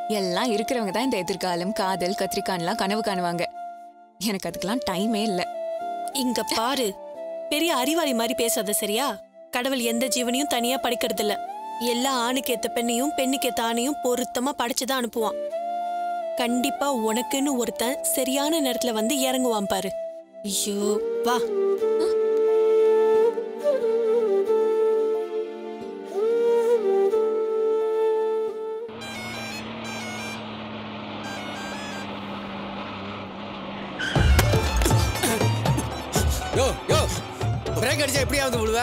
எல்லாம் இருக்கிறவங்க தான் இந்த எதிர்காலம் காதல் கத்திரிக்கான்லாம் கனவு காணுவாங்க எனக்கு அதுக்கெல்லாம் டைமே இல்லை இங்க பாரு பெரிய அறிவாளி மாதிரி பேசாத சரியா கடவுள் எந்த ஜீவனையும் தனியா படைக்கிறது இல்ல எல்லா ஆணுக்கு ஏத்த பெண்ணையும் பெண்ணுக்கு ஏத்த ஆணையும் பொருத்தமா படைச்சுதான் அனுப்புவான் கண்டிப்பா உனக்குன்னு ஒருத்தன் சரியான நேரத்துல வந்து இறங்குவான் பாரு ஐயோ வா யோ யோ பிரேக் அடிச்சா எப்படியாவது விழுவ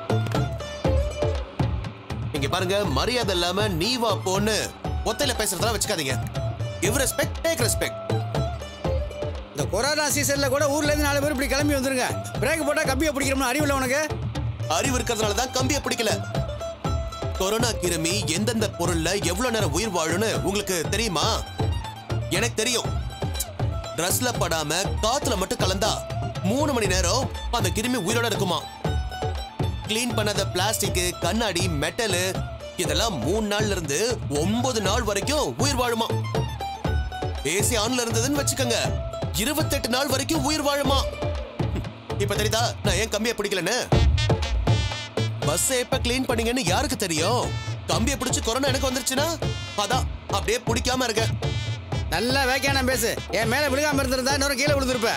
இங்க பாருங்க மரியாதை இல்லாம நீ வா போன்னு ஒத்தையில பேசுறதெல்லாம் வச்சுக்காதீங்க கிவ் ரெஸ்பெக்ட் டேக் ரெஸ்பெக்ட் இந்த கொரோனா சீசன்ல கூட ஊர்ல இருந்து நாலு பேர் இப்படி கிளம்பி வந்துருங்க பிரேக் போட்டா கம்பியை பிடிக்கிறோம்னு அறிவில்ல உனக்கு அறிவு இருக்கிறதுனால தான் கம்பியை பிடிக்கல கொரோனா கிருமி எந்தெந்த பொருள்ல எவ்வளவு நேரம் உயிர் வாழும்னு உங்களுக்கு தெரியுமா எனக்கு தெரியும் ட்ரெஸ்ல படாம காத்துல மட்டும் கலந்தா மூணு மணி நேரம் அந்த கிருமி உயிரோட இருக்குமா க்ளீன் பண்ணாத பிளாஸ்டிக் கண்ணாடி மெட்டலு இதெல்லாம் மூணு நாள்ல இருந்து ஒன்பது நாள் வரைக்கும் உயிர் வாழுமா ஏசி ஆன்ல இருந்ததுன்னு வச்சுக்கோங்க இருபத்தெட்டு நாள் வரைக்கும் உயிர் வாழுமா இப்ப தெரியுதா நான் ஏன் கம்பியை பிடிக்கலன்னு பஸ் எப்ப க்ளீன் பண்ணீங்கன்னு யாருக்கு தெரியும் கம்பியை பிடிச்சு கொரோனா எனக்கு வந்துருச்சுன்னா அதான் அப்படியே பிடிக்காம இருக்கேன் நல்லா வேக்கையான பேசு என் மேல விழுகாம இருந்திருந்தா இன்னொரு கீழே விழுந்திருப்ப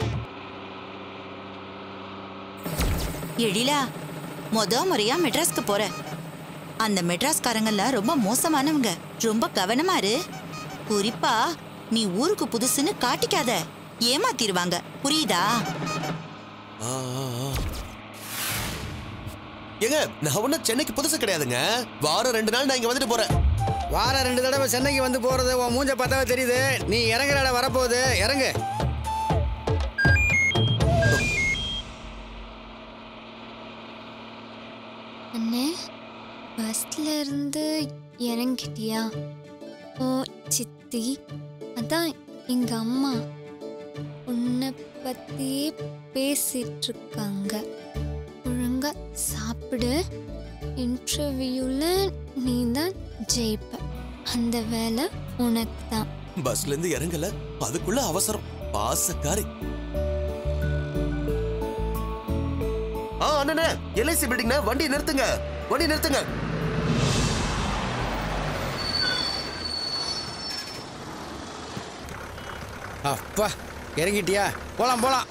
எழிலா மொத முறையா மெட்ராஸ்க்கு போற அந்த மெட்ராஸ்காரங்கல்ல ரொம்ப மோசமானவங்க ரொம்ப கவனமா இரு குறிப்பா நீ ஊருக்கு புதுசுன்னு காட்டிக்காத ஏமாத்திருவாங்க புரியுதா ஆ, ஆ, ஆ. ஏங்க நான் ஒன்னும் சென்னைக்கு புதுசு கிடையாதுங்க வாரம் ரெண்டு நாள் நான் இங்க வந்துட்டு போறேன் வாரம் ரெண்டு தடவை சென்னைக்கு வந்து போறது உன் மூஞ்ச பார்த்தாவே தெரியுது நீ இறங்குற இடம் வரப்போகுது இறங்கு அண்ணே பஸ்ல இருந்து இறங்கிட்டியா ஓ சித்தி அதான் எங்க அம்மா உன்னை பத்தியே பேசிட்டு இருக்காங்க ஒழுங்கா சாப்பிடு இன்டர்வியூல நீ தான் ஜெயிப்ப அந்த வேலை உனக்கு தான் பஸ்ல இருந்து இறங்கல அதுக்குள்ள அவசரம் பாசக்காரி ஆ அண்ணனே எல்ஐசி பில்டிங்னா வண்டி நிறுத்துங்க வண்டி நிறுத்துங்க அப்பா இறங்கிட்டியா போலாம் போலாம்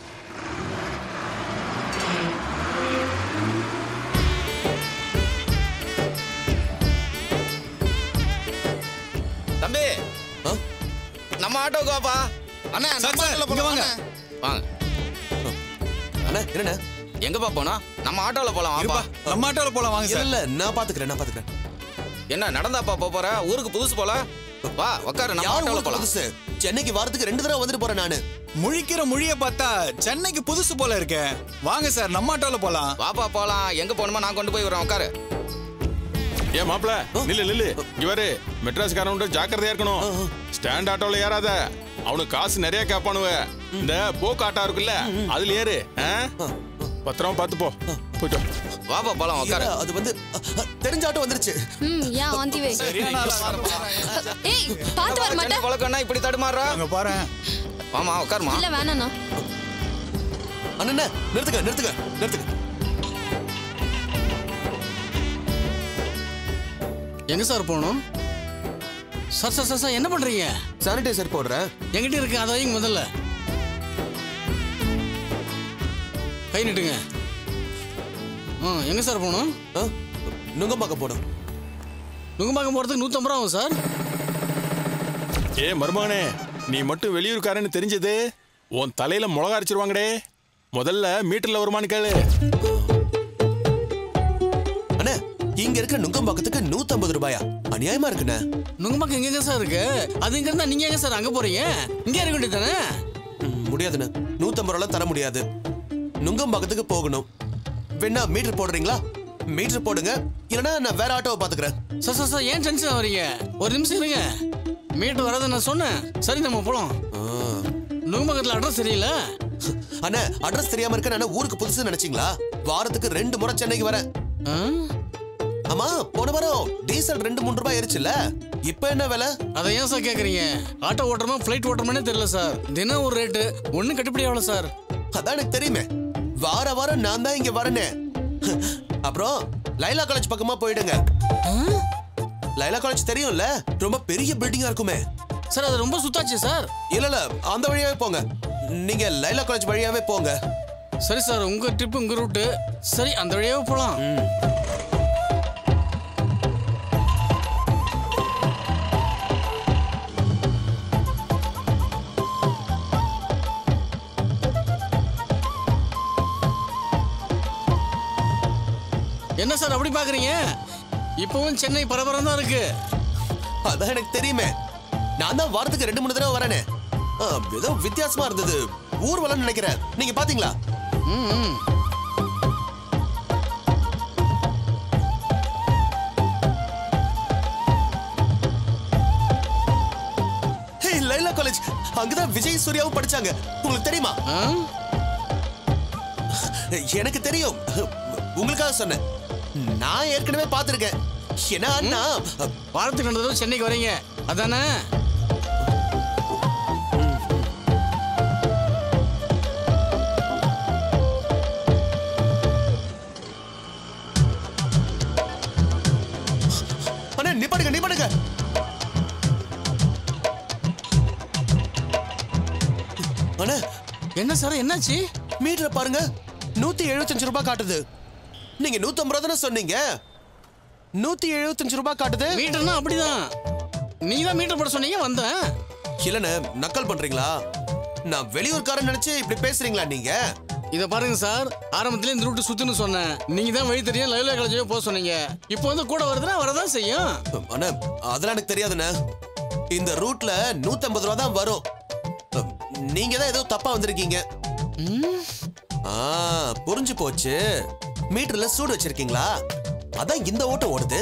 தம்பி ஆ? நம்ம ஆட்டோக்கு வாப்பா அண்ணா நம்ம ஆட்டோல போலாம் வாங்க வாங்க அண்ணா என்னண்ணே எங்கப்பா போனா நம்ம ஆட்டோல போலாம் வாப்பா நம்ம ஆட்டோல போலாம் வாங்க இல்ல இல்ல நான் பாத்துக்கிறேன் நான் பாத்துக்கிறேன் என்ன நடந்தாப்பா போப் போற ஊருக்கு புதுசு போல வா உட்காரு நம்ம யார் ஆட்டோல ஊருக்கு போலாம் புதுசு சென்னைக்கு வாரத்துக்கு ரெண்டு தடவை வந்துட்டு போறேன் நானு முழிக்கிற மொழிய பார்த்தா சென்னைக்கு புதுசு போல இருக்கே வாங்க சார் நம்ம ஆட்டோல போலாம் வாப்பா போலாம் எங்க போகணுமோ நான் கொண்டு போய் விடுறேன் உட்காரு ஏன் மாப்ள நில்லு நில்லு இவரு மெட்ராஸ்காரன் ஜாக்கிரதையா இருக்கணும் ஸ்டாண்ட் ஆட்டோல ஏறாத அவனுக்கு காசு நிறைய கேட்பானுவ இந்த போக்கு ஆட்டோ இருக்குல்ல அதுல ஏறு ஆ? பத்திரமா பார்த்து போ போயிட்டு வா. வாப்பா போலாம் உட்காரு இல்ல, அது வந்து அ, அ, தெரிஞ்ச ஆட்டோ வந்துருச்சு ம் ஏன் ஆந்தி வே ஏய் பார்த்து வர மாட்டேன் சென்னை பழக்கம்னா இப்படி தடுமாறா அங்க பாரு வாமா உட்காருமா இல்ல வேணாண்ணா அண்ணா நிறுத்துங்க நிறுத்துங்க நிறுத்துங்க எங்க சார் போகணும் சார் சார் சார் சார் என்ன பண்றீங்க சானிடைசர் போடுறேன் எங்கிட்ட இருக்கு அதை வைங்க முதல்ல கை நீட்டுங்க ஆ எங்க சார் போகணும் ஆ, நுங்கம்பாக்கம் போடும் நுங்கம்பாக்கம் போகிறதுக்கு நூற்றம்பது ரூபா ஆகும் சார் ஏ மருமகனே நீ மட்டும் வெளியூர்காரன்னு தெரிஞ்சது உன் தலையில மிளகா அரைச்சிருவாங்கடே முதல்ல மீட்டர்ல வருமானு கேளு அண்ணே இங்க இருக்கிற நுங்கம்பாக்கத்துக்கு நூத்தம்பது ரூபாயா அநியாயமா இருக்குண்ணே நுங்கம்பாக்கம் எங்கெங்க சார் இருக்கு அது இங்க இருந்தா நீங்க எங்க சார் அங்க போறீங்க இங்கே இருக்க வேண்டியது தானே ம், முடியாதுண்ணே நூத்தம்பது ரூபாய் தர முடியாது நுங்கம்பாக்கத்துக்கு போகணும் வேணா மீட்டர் போடுறீங்களா மீட்டர் போடுங்க இல்லைன்னா நான் வேற ஆட்டோவை பாத்துக்கிறேன் சார் சார் சார் ஏன் டென்ஷன் வரீங்க ஒரு நிமிஷம் இருங்க மீட்டர் வராத நான் சொன்னேன் சரி நம்ம போலாம் ஆ. நுங்கம்பாக்கத்தில் அட்ரஸ் தெரியல அண்ணே அட்ரஸ் தெரியாம இருக்க நான் ஊருக்கு புதுசு நினைச்சீங்களா வாரத்துக்கு ரெண்டு முறை சென்னைக்கு வரேன் ஆ? ஆமா போன வாரம் டீசல் ரெண்டு மூணு ரூபாய் ஏறிச்சுல்ல இப்ப என்ன விலை அதை ஏன் சார் கேக்குறீங்க ஆட்டோ ஓட்டுறமா ஃப்ளைட் ஓட்டுறமானே தெரியல சார் தினம் ஒரு ரேட்டு ஒன்றும் கட்டுப்படி ஆகல சார் அதான் எனக்கு தெரியுமே வார வாரம் நான் தான் இங்க வரேனே அப்புறம் லைலா காலேஜ் பக்கமா போயிடுங்க லைலா காலேஜ் தெரியும்ல ரொம்ப பெரிய பில்டிங்கா இருக்குமே சார் அது ரொம்ப சுத்தாச்சு சார் இல்ல இல்ல அந்த வழியாவே போங்க நீங்க லைலா காலேஜ் வழியாவே போங்க சரி சார் உங்க ட்ரிப் உங்க ரூட்டு சரி அந்த வழியாவே போலாம் என்ன சார் அப்படி பாக்குறீங்க இப்பவும் சென்னை பரபரம் தான் இருக்கு அதான் எனக்கு தெரியுமே நான் தான் வாரத்துக்கு ரெண்டு மூணு தடவை வரேனே ஆ, ஏதோ வித்தியாசமா இருந்தது ஊர்வலம்னு நினைக்கிறேன் நீங்க பாத்தீங்களா ம், ம். ஹே லைலா காலேஜ் அங்கதான் விஜய் சூர்யாவும் படிச்சாங்க உங்களுக்கு தெரியுமா ஆ? எனக்கு தெரியும் உங்களுக்காக சொன்னேன் நான் ஏற்கனவே பார்த்திருக்கேன் ஏன்னா நான் வாரத்துக்கு ரெண்டு தடவை சென்னைக்கு வரீங்க அதானே அண்ணா நிப்பாடுங்க நிப்பாடுங்க அண்ணா என்ன சார் என்னாச்சு மீட்டரை பாருங்க நூத்தி எழுபத்தஞ்சு ரூபாய் காட்டுது நீங்க நூத்தி ஐம்பது தானே சொன்னீங்க நூத்தி எழுபத்தஞ்சு ரூபாய் காட்டுது மீட்டர்னா அப்படிதான் நீங்க தான் மீட்டர் போட சொன்னீங்க வந்தேன் இல்லண்ணே நக்கல் பண்றீங்களா நான் வெளியூர்காரன் நினைச்சு இப்படி பேசுறீங்களா நீங்க இத பாருங்க சார் ஆரம்பத்துல இந்த ரூட்டு சுத்துன்னு சொன்னேன் நீங்க தான் வழி தெரியும் லைவ்ல காலேஜே போக சொன்னீங்க இப்போ வந்து கூட வருதுன்னா வரதான் செய்யும் அண்ணா அதெல்லாம் எனக்கு தெரியாதுண்ணே இந்த ரூட்ல நூத்தி ஐம்பது ரூபா தான் வரும் நீங்க தான் ஏதோ தப்பா வந்திருக்கீங்க ஆ புரிஞ்சு போச்சு மீட்டர்ல சூடு வச்சிருக்கீங்களா அதான் இந்த ஓட்டம் ஓடுது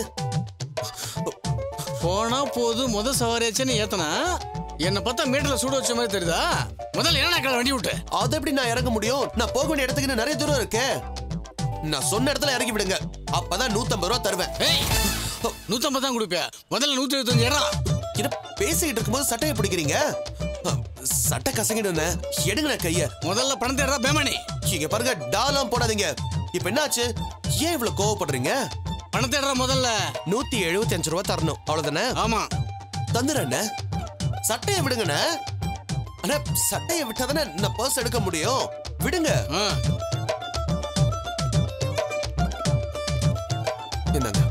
போனா போது முத சவாரியாச்சுன்னு ஏத்தனா என்ன பார்த்தா மீட்டர்ல சூடு வச்ச மாதிரி தெரியுதா முதல்ல என்ன கடை வண்டி விட்டு அது எப்படி நான் இறங்க முடியும் நான் போக வேண்டிய இடத்துக்கு இன்னும் நிறைய தூரம் இருக்கே நான் சொன்ன இடத்துல இறங்கி விடுங்க அப்பதான் நூத்தம்பது ரூபா தருவேன் ஏய் நூத்தம்பது தான் கொடுப்பியா முதல்ல நூத்தி எழுபத்தஞ்சு இடம் இத பேசிக்கிட்டு இருக்கும்போது சட்டையை பிடிக்கிறீங்க அஹ், சட்டை கசங்கிடுண்ணே எடுங்கண்ணே கைய முதல்ல பணத்தை எடுறா பேமானி இங்க பாருங்க டாலாம் போடாதீங்க இப்ப என்னாச்சு ஏன் இவ்வளவு கோவப்படுறீங்க பணத்தை எடுறா முதல்ல நூத்தி எழுபத்தி அஞ்சு ரூபா தரணும் அவ்வளவுதானே ஆமா தந்துடுறேண்ணே சட்டையை விடுங்கண்ணே அண்ணா சட்டையை விட்டாதானே நான் பர்ஸ் எடுக்க முடியும் விடுங்க ஆ. என்னங்க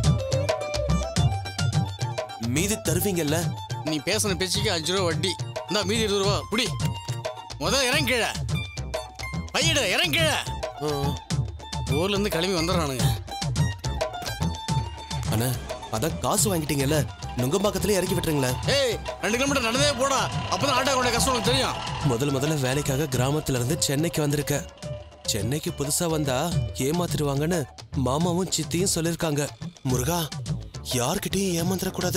மீதி தருவீங்கல்ல நீ பேசின பேச்சுக்கு அஞ்சு ரூபா வட்டி இந்த மீதி இருபது ரூபா புடி முதல்ல இறங்க கீழே பையிடு இறங்க கீழே ம். ஊர்ல இருந்து கிளம்பி வந்துடுறானுங்க அண்ணா அதான் காசு வாங்கிட்டீங்கல்ல நுங்கம்பாக்கத்துல இறக்கி விட்டுருங்களேன் ஏய் ரெண்டு கிலோமீட்டர் நடந்தே போடா அப்பதான் ஆட்டோ கொண்ட கஷ்டம் உனக்கு தெரியும் முதல்ல முதல்ல வேலைக்காக கிராமத்துல இருந்து சென்னைக்கு வந்திருக்க சென்னைக்கு புதுசா வந்தா ஏமாத்திடுவாங்கன்னு மாமாவும் சித்தியும் சொல்லிருக்காங்க முருகா யார்கிட்டயும் ஏமாந்துடக்கூடாது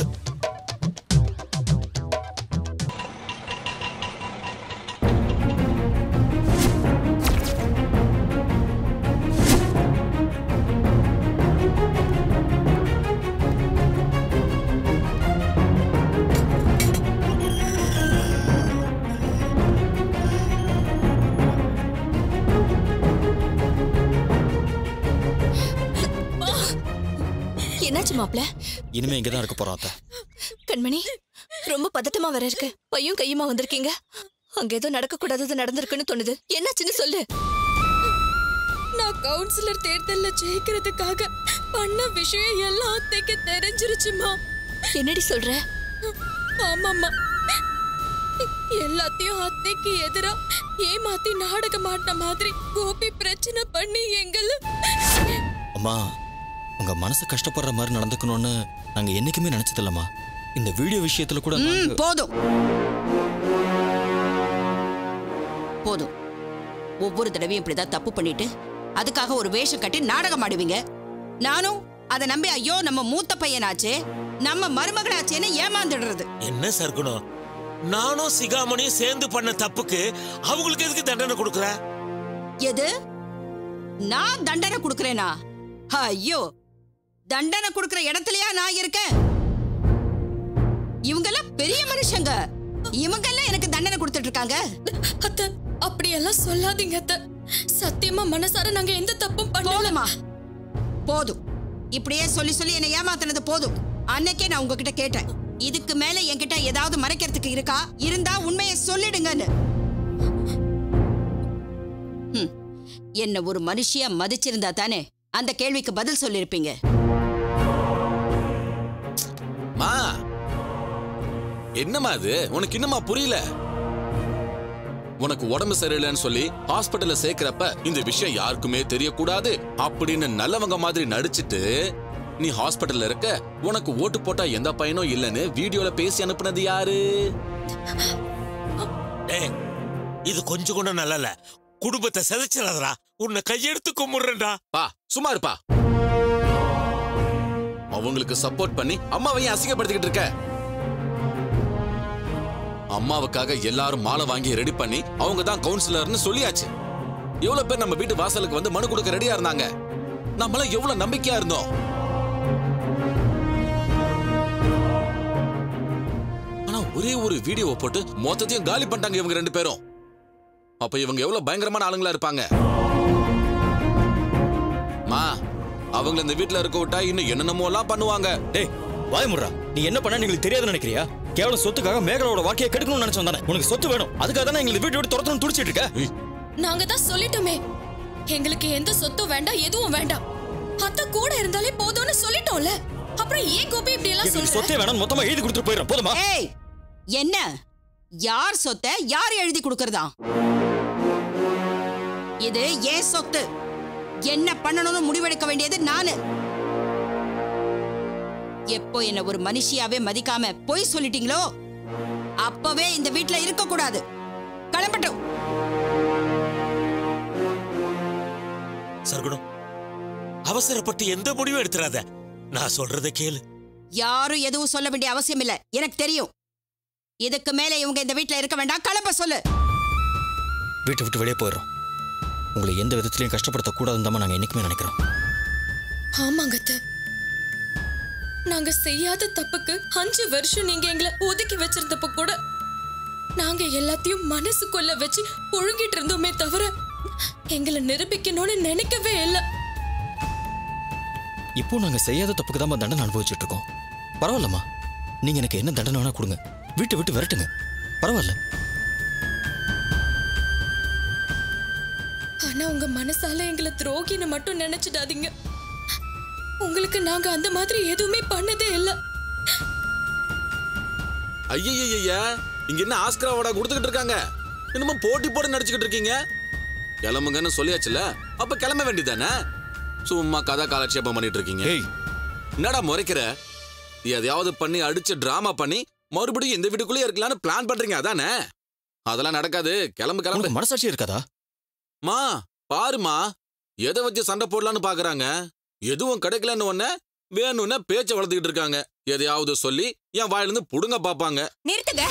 என்னாச்சு மாப்ள இனிமே இங்க தான் இருக்க போறோம் அத்தை கண்மணி ரொம்ப பதட்டமா வேற இருக்கு பையும் கையுமா வந்திருக்கீங்க அங்க ஏதோ நடக்க கூடாதது நடந்திருக்குன்னு தோணுது என்னாச்சுன்னு சொல்லு நான் கவுன்சிலர் தேர்தல்ல ஜெயிக்கிறதுக்காக பண்ண விஷயம் எல்லாம் அத்தைக்கு தெரிஞ்சிருச்சுமா என்னடி சொல்ற ஆமாம்மா எல்லாத்தையும் அத்தைக்கு எதிரா ஏமாத்தி நாடகம் ஆடின மாதிரி கோபி பிரச்சனை பண்ணி எங்கள அம்மா உங்க மனசு கஷ்டப்படுற மாதிரி நடந்துக்கணும்னு நாங்க என்னைக்குமே நினைச்சதில்லம்மா இந்த வீடியோ விஷயத்துல கூட ம் நாங்க- போதும் போதும் ஒவ்வொரு தடவையும் இப்படிதான் தப்பு பண்ணிட்டு அதுக்காக ஒரு வேஷம் கட்டி நாடகம் ஆடுவீங்க நானும் அதை நம்பி ஐயோ நம்ம மூத்த பையனாச்சே நம்ம மருமகனாச்சேன்னு ஏமாந்துடுறது என்ன சர்க்குணம் நானும் சிகாமணியும் சேர்ந்து பண்ண தப்புக்கு அவங்களுக்கு எதுக்கு தண்டனை கொடுக்குற எது நான் தண்டனை கொடுக்கறேனா ஐயோ தண்டனை கொடுக்கிற இடத்துலயா நான் இருக்கேன் இவங்கெல்லாம் பெரிய மனுஷங்க இவங்கெல்லாம் எனக்கு தண்டனை கொடுத்துட்டு இருக்காங்க அத்தை அப்படியெல்லாம் சொல்லாதீங்க அத்தை சத்தியமா மனசார நாங்க எந்த தப்பும் பண்ணலமா போதும் இப்படியே சொல்லி சொல்லி என்னை ஏமாத்துனது போதும் அன்னைக்கே நான் உங்ககிட்ட கேட்டேன் இதுக்கு மேல என்கிட்ட ஏதாவது மறைக்கிறதுக்கு இருக்கா இருந்தா உண்மையை சொல்லிடுங்கன்னு ஹம், என்ன ஒரு மனுஷியா மதிச்சிருந்தா தானே அந்த கேள்விக்கு பதில் சொல்லிருப்பீங்க மா என்னம்மா அது உனக்கு இன்னுமா புரியல உனக்கு உடம்பு சரியில்லைன்னு சொல்லி ஹாஸ்பிட்டல்ல சேர்க்கிறப்ப இந்த விஷயம் யாருக்குமே தெரியக்கூடாது அப்படின்னு நல்லவங்க மாதிரி நடிச்சிட்டு நீ ஹாஸ்பிட்டல்ல இருக்க உனக்கு ஓட்டு போட்டா எந்த பையனும் இல்லைன்னு வீடியோல பேசி அனுப்புனது யாரு டேய் இது கொஞ்சம் கூட நல்லா இல்ல குடும்பத்தை சிதைச்சிடாதடா உன்னை கையெடுத்து கும்பிடுறேன்டா பா சும்மா இருப்பா அவங்களுக்கு சப்போர்ட் பண்ணி அம்மாவையும் அசிங்கப்படுத்திக்கிட்டு இருக்க அம்மாவுக்காக எல்லாரும் மாலை வாங்கி ரெடி பண்ணி அவங்க தான் கவுன்சிலர்னு சொல்லியாச்சு எவ்வளவு பேர் நம்ம வீட்டு வாசலுக்கு வந்து மனு கொடுக்க ரெடியா இருந்தாங்க நம்மளாம் எவ்வளவு நம்பிக்கையா இருந்தோம் ஆனா ஒரே ஒரு வீடியோவை போட்டு மொத்தத்தையும் காலி பண்ணிட்டாங்க இவங்க ரெண்டு பேரும் அப்ப இவங்க எவ்வளவு பயங்கரமான ஆளுங்களா இருப்பாங்க மா அவங்க இந்த வீட்ல இருக்க விட்டா இன்னும் என்னென்னமோ எல்லாம் பண்ணுவாங்க டேய் வாய முடுறா நீ என்ன பண்ண எங்களுக்கு தெரியாதுன்னு நினைக்கிறியா கேவலம் சொத்துக்காக மேகலோட வாழ்க்கையை கெடுக்கணும்னு நினைச்சு வந்தானே உனக்கு சொத்து வேணும் அதுக்காக தானே எங்களுக்கு வீட்டு விட்டு துரத்தணும் துடிச்சிட்டு இருக்க நாங்க தான் சொல்லிட்டோமே எங்களுக்கு எந்த சொத்தும் வேண்டாம் எதுவும் வேண்டாம் அத்தை கூட இருந்தாலே போதும்னு சொல்லிட்டோம்ல அப்புறம் ஏன் கோபி இப்படி எல்லாம் எங்களுக்கு சொல்ற சொத்தே வேணாம் மொத்தமா எழுதி கொடுத்துட்டு போயிடும் போதுமா ஏய் என்ன யார் சொத்தை யார் எழுதி கொடுக்கறதா இது ஏன் சொத்து என்ன பண்ணணும்னு முடிவெடுக்க வேண்டியது நானு எப்போ என்ன ஒரு மனுஷியாவே மதிக்காம பொய் சொல்லிட்டீங்களோ அப்பவே இந்த வீட்ல இருக்க கூடாது கிளம்பட்டும் சர்க்குணம் அவசரப்பட்டு எந்த முடிவும் எடுத்துறாத நான் சொல்றத கேளு யாரும் எதுவும் சொல்ல வேண்டிய அவசியம் இல்ல எனக்கு தெரியும் இதுக்கு மேல இவங்க இந்த வீட்ல இருக்க வேண்டாம் கிளம்ப சொல்லு வீட்டை விட்டு வெளியே போயிடுறோம் உங்களை எந்த விதத்திலையும் கஷ்டப்படுத்த கூடாதுன்னு தான் நாங்க என்னைக்குமே நினைக்கிறோம் ஆமாங்க அத்தை நாங்க செய்யாத தப்புக்கு அஞ்சு வருஷம் நீங்க எங்களை ஒதுக்கி வச்சிருந்தப்ப கூட நாங்க எல்லாத்தையும் மனசுக்குள்ள வச்சு புழுங்கிட்டு இருந்தோமே தவிர எங்களை நிரூபிக்கணும்னு நினைக்கவே இல்லை இப்போ நாங்க செய்யாத தப்புக்கு தான் தண்டனை அனுபவிச்சுட்டு இருக்கோம் பரவாயில்லம்மா நீங்க எனக்கு என்ன தண்டனை வேணா கொடுங்க வீட்டை விட்டு விரட்டுங்க பரவாயில்ல ஆனா உங்க மனசால எங்களை துரோகின்னு மட்டும் நினைச்சிடாதீங்க உங்களுக்கு நாங்க அந்த மாதிரி எதுவுமே பண்ணதே இல்ல ஐயய்யா இங்க என்ன ஆஸ்கர் அவார்டா கொடுத்துக்கிட்டு இருக்காங்க என்னமோ போட்டி போட்டு நடிச்சுக்கிட்டு இருக்கீங்க கிளம்புங்கன்னு சொல்லியாச்சுல அப்ப கிளம்ப வேண்டியதானே சும்மா கதை காலட்சேபம் பண்ணிட்டு இருக்கீங்க என்னடா முறைக்கிற எதையாவது பண்ணி அடிச்சு டிராமா பண்ணி மறுபடியும் இந்த வீட்டுக்குள்ளே இருக்கலாம்னு பிளான் பண்றீங்க அதானே அதெல்லாம் நடக்காது கிளம்பு கிளம்பு மனசாட்சி இருக்காதா மா பாருமா எதை வச்சு சண்டை போடலான்னு பாக்குறாங்க எதுவும் கிடைக்கலன்னு ஒன்ன வேணும்னு பேச்ச வளர்த்துக்கிட்டு இருக்காங்க எதையாவது சொல்லி என் வாயிலிருந்து புடுங்க பாப்பாங்க நிறுத்துங்க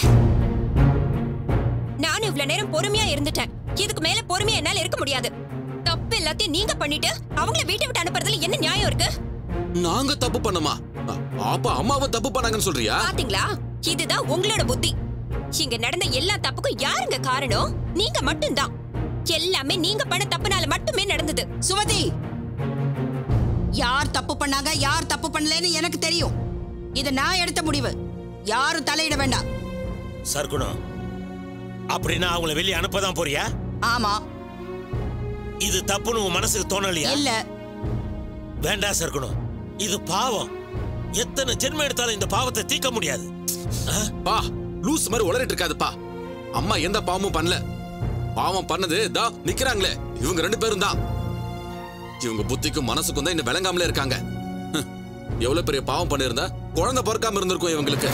நானும் இவ்வளவு நேரம் பொறுமையா இருந்துட்டேன் இதுக்கு மேல பொறுமையா என்னால இருக்க முடியாது தப்பு எல்லாத்தையும் நீங்க பண்ணிட்டு அவங்கள வீட்டை விட்டு அனுப்புறதுல என்ன நியாயம் இருக்கு நாங்க தப்பு பண்ணோமா அ- அப்ப அம்மாவை தப்பு பண்ணாங்கன்னு சொல்றியா பாத்தீங்களா இதுதான் உங்களோட புத்தி இங்க நடந்த எல்லா தப்புக்கும் யாருங்க காரணம் நீங்க மட்டும்தான் எல்லாமே நீங்க பண்ண தப்புனால மட்டுமே நடந்தது சுமதி யார் தப்பு பண்ணாங்க யார் தப்பு பண்ணலன்னு எனக்கு தெரியும் இது நான் எடுத்த முடிவு யாரும் தலையிட வேண்டாம் சர்க்குணம் அப்படின்னா அவங்கள வெளியே அனுப்பதான் போறியா ஆமா இது தப்புன்னு உன் மனசுக்கு தோணலையா இல்ல வேண்டாம் சர்க்குணம் இது பாவம் எத்தனை ஜென்மம் எடுத்தாலும் இந்த பாவத்தை தீர்க்க முடியாது பா லூஸ் மாதிரி உளறிட்டு இருக்காதுப்பா அம்மா எந்த பாவமும் பண்ணல பாவம் பண்ணது தா நிக்கிறாங்களே இவங்க ரெண்டு பேரும் தான் இவங்க புத்திக்கும் மனசுக்கும் தான் இன்னும் விளங்காமலே இருக்காங்க ஹம், எவ்வளவு பெரிய பாவம் பண்ணிருந்தா குழந்தை பிறக்காம இருந்திருக்கும் இவங்களுக்கு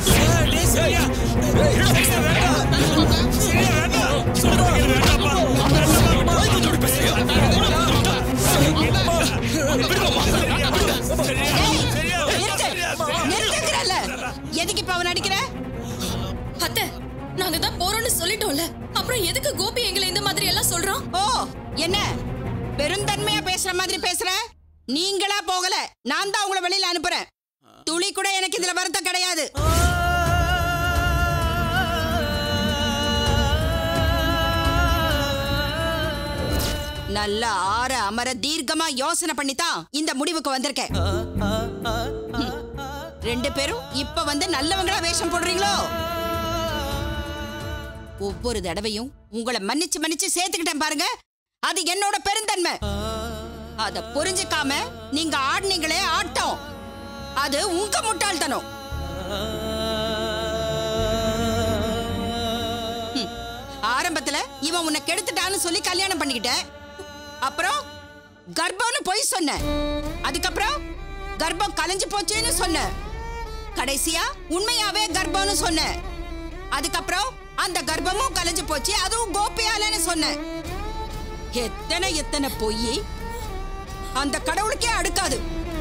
நிறுத்துங்கிறல்ல எதுக்கு இப்ப அவன் அடிக்கிற அத்தை நாங்க தான் போறோம்னு சொல்லிட்டோம்ல அப்புறம் எதுக்கு கோபி எங்களை இந்த மாதிரி எல்லாம் சொல்றான் ஓ என்ன பெருந்தன்மையா பேசுற மாதிரி பேசுற நீங்களா போகல நான் தான் உங்களை வெளியில அனுப்புறேன் துளி கூட எனக்கு இதுல வருத்தம் கிடையாது நல்லா ஆற அமர தீர்க்கமா யோசனை பண்ணித்தான் இந்த முடிவுக்கு வந்திருக்கேன் ம். ரெண்டு பேரும் இப்ப வந்து நல்லவங்களா வேஷம் போடுறீங்களோ ஒவ்வொரு தடவையும் உங்களை மன்னிச்சு மன்னிச்சு சேர்த்துக்கிட்டேன் பாருங்க அது என்னோட பெருந்தன்மை அத புரிஞ்சுக்காம நீங்க ஆடுனீங்களே ஆட்டம் அது உங்க முட்டாள்தனம் ம். ஆரம்பத்துல இவன் உன்னை கெடுத்துட்டான்னு சொல்லி கல்யாணம் பண்ணிக்கிட்ட அப்புறம் கர்ப்பம்னு பொய் சொன்ன அதுக்கப்புறம் கர்ப்பம் கலைஞ்சு போச்சுன்னு சொன்ன கடைசியா உண்மையாவே கர்ப்பம்னு சொன்ன அதுக்கப்புறம் அந்த கர்ப்பமும் கலைஞ்சு போச்சு அதுவும் கோபியாலன்னு சொன்ன எத்தனை எத்தனை பொய் அந்த கடவுளுக்கே அடுக்காது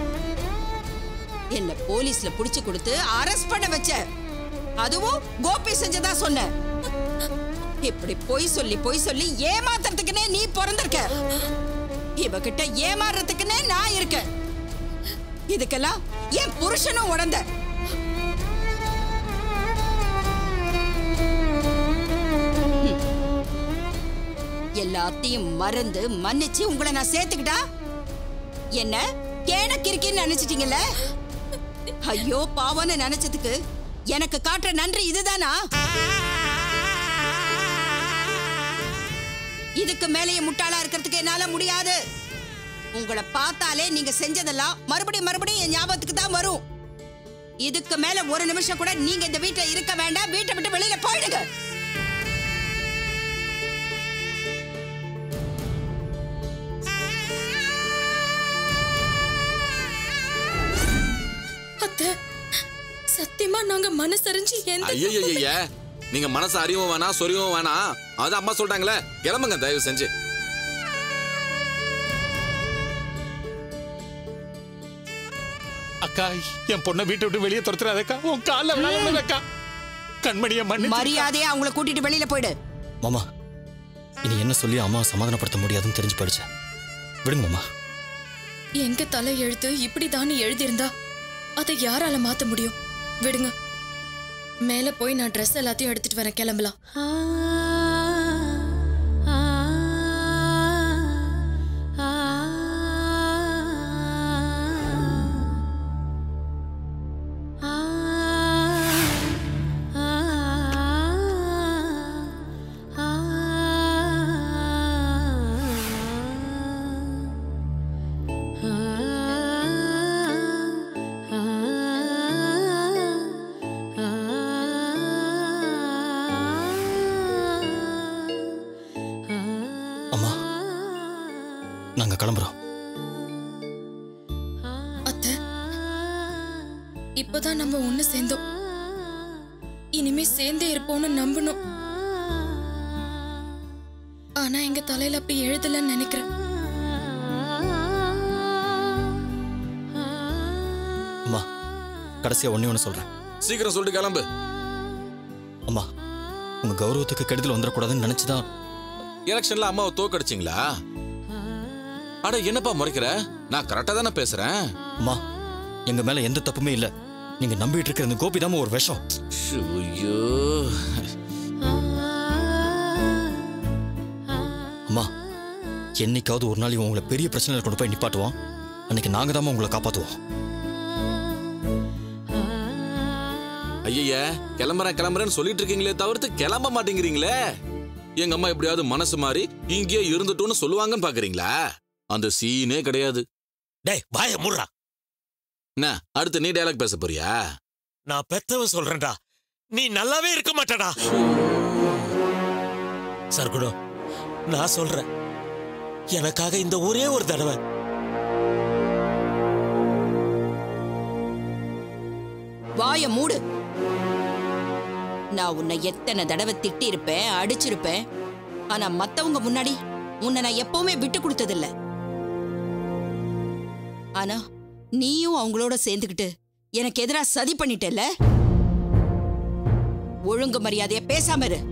என்ன போலீஸ்ல புடிச்சு கொடுத்து அரெஸ்ட் பண்ண வச்ச அதுவும் கோபி செஞ்சதா சொன்ன இப்படி பொய் சொல்லி பொய் சொல்லி ஏமாத்துறதுக்குன்னே நீ பிறந்திருக்க இவகிட்ட ஏமாறுறதுக்குன்னே நான் இருக்கேன் இதுக்கெல்லாம் என் புருஷனும் உடந்த எல்லாத்தையும் மறந்து மன்னிச்சு உங்களை நான் சேர்த்துக்கிட்டா என்ன கேணக்கிருக்கின்னு நினைச்சிட்டீங்கல்ல ஐயோ பாவம்னு நினைச்சதுக்கு எனக்கு காட்டுற நன்றி இதுதானா இதுக்கு மேலேயே முட்டாளா இருக்கிறதுக்கு என்னால முடியாது உங்களை பார்த்தாலே நீங்க செஞ்சதெல்லாம் மறுபடியும் மறுபடியும் என் ஞாபகத்துக்கு தான் வரும் இதுக்கு மேல ஒரு நிமிஷம் கூட நீங்க இந்த வீட்டுல இருக்க வேண்டாம் வீட்டை விட்டு வெளியில போயிடுங்க அத்தை சத்தியமா நாங்க மனசறிஞ்சு எந்த ஐயய்யய்ய நீங்க மனசு அறிவும் வேணாம் சொரியவும் வேணாம் அது அம்மா சொல்லிட்டாங்களே கிளம்புங்க தயவு செஞ்சு அக்கா என் பொண்ணை வீட்டை விட்டு வெளியே துரத்துறாதக்கா உன் காலில் விழாதக்கா கண்மணியை மண்ணு மரியாதையா அவங்கள கூட்டிட்டு வெளியில போயிடு மாமா இனி என்ன சொல்லி அம்மா சமாதானப்படுத்த முடியாதுன்னு தெரிஞ்சு படிச்சேன் விடுங்க மாமா எங்க தலை எழுத்து இப்படிதான்னு எழுதியிருந்தா அதை யாரால மாத்த முடியும் விடுங்க மேல போய் நான் ட்ரெஸ் எல்லாத்தையும் எடுத்துட்டு வரேன் கிளம்பலாம் அம்மா நாங்க கிளம்புறோம் அத்தை இப்பதான் நம்ம ஒண்ணு சேர்ந்தோம் இனிமே சேர்ந்தே இருப்போம்னு நம்பணும் ஆனா எங்க தலையில அப்படி எழுதலன்னு நினைக்கிறேன் அம்மா கடைசியா ஒண்ணே ஒன்று சொல்றேன் சீக்கிரம் சொல்லிட்டு கிளம்பு அம்மா உங்க கௌரவத்துக்கு கெடுதல் வந்துடக்கூடாதுன்னு நினைச்சுதான் எலெக்ஷன்ல அம்மாவை தோக்கடிச்சிங்களா அட என்னப்பா முறைக்கிற நான் கரெக்டா தானே பேசுறேன் அம்மா எங்க மேல எந்த தப்புமே இல்ல நீங்க நம்பிட்டு இருக்கிற இந்த கோபி ஒரு விஷம் ஐயோ அம்மா என்னைக்காவது ஒரு நாள் இவன் உங்களை பெரிய பிரச்சனையில கொண்டு போய் நிப்பாட்டுவான் அன்னைக்கு நாங்க தான் உங்களை காப்பாத்துவோம் ஐய கிளம்புறேன் கிளம்புறேன்னு சொல்லிட்டு இருக்கீங்களே தவிர்த்து கிளம்ப மாட்டேங்கிறீங்களே எங்க அம்மா எப்படியாவது மனசு மாறி இங்கேயே இருந்துட்டோம்னு சொல்லுவாங்கன்னு பாக்குறீங்களா அந்த சீனே கிடையாது டேய் வாய முடுறா என்ன அடுத்து நீ டயலாக் பேச போறியா நான் பெத்தவன் சொல்றேன்டா நீ நல்லாவே இருக்க மாட்டடா சர்க்குணம் நான் சொல்றேன் எனக்காக இந்த ஒரே ஒரு தடவை வாய மூடு நான் உன்னை எத்தனை தடவை திட்டி இருப்பேன் அடிச்சிருப்பேன் ஆனா மத்தவங்க முன்னாடி உன்னை நான் எப்பவுமே விட்டு கொடுத்ததில்ல ஆனா நீயும் அவங்களோட சேர்ந்துக்கிட்டு எனக்கு எதிரா சதி பண்ணிட்டல ஒழுங்கு மரியாதைய பேசாம இரு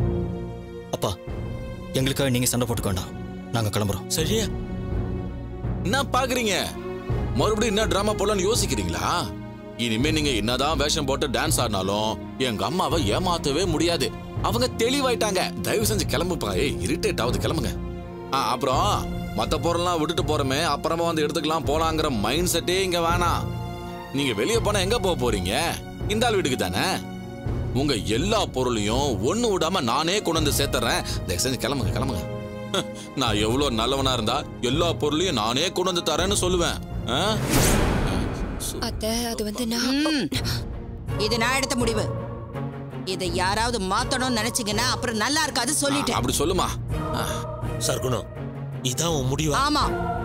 அப்பா எங்களுக்காக நீங்க சண்டை போட்டுக்க வேண்டாம் நாங்க கிளம்புறோம் சரியா என்ன பாக்குறீங்க மறுபடியும் என்ன டிராமா போடலாம்னு யோசிக்கிறீங்களா இனிமே நீங்க என்னதான் வேஷம் போட்டு டான்ஸ் ஆடினாலும் எங்க அம்மாவை ஏமாத்தவே முடியாது அவங்க தெளிவாயிட்டாங்க தயவு செஞ்சு கிளம்புப்பா ஏய் இரிட்டேட் ஆகுது கிளம்புங்க ஆ அப்புறம் மத்த பொருள்லாம் விட்டுட்டு போறோமே அப்புறமா வந்து எடுத்துக்கலாம் போலாங்கிற மைண்ட் செட்டே இங்க வேணாம் நீங்க வெளியே போனா எங்க போக போறீங்க இந்த ஆள் வீட்டுக்கு தானே உங்க எல்லா பொருளையும் ஒண்ணு விடாம நானே கொண்டு வந்து சேர்த்துறேன் தயவு செஞ்சு கிளம்புங்க கிளம்புங்க நான் எவ்வளவு நல்லவனா இருந்தா எல்லா பொருளையும் நானே கொண்டு வந்து தரேன்னு சொல்லுவேன் ஆ? அத்தை அது வந்து நான் இது நான் எடுத்த முடிவு இதை யாராவது மாத்தணும்னு நினைச்சீங்கன்னா அப்புறம் நல்லா இருக்காது சொல்லிட்டேன் அப்படி சொல்லுமா சர்க்குணம் இதான் உன் முடிவா ஆமா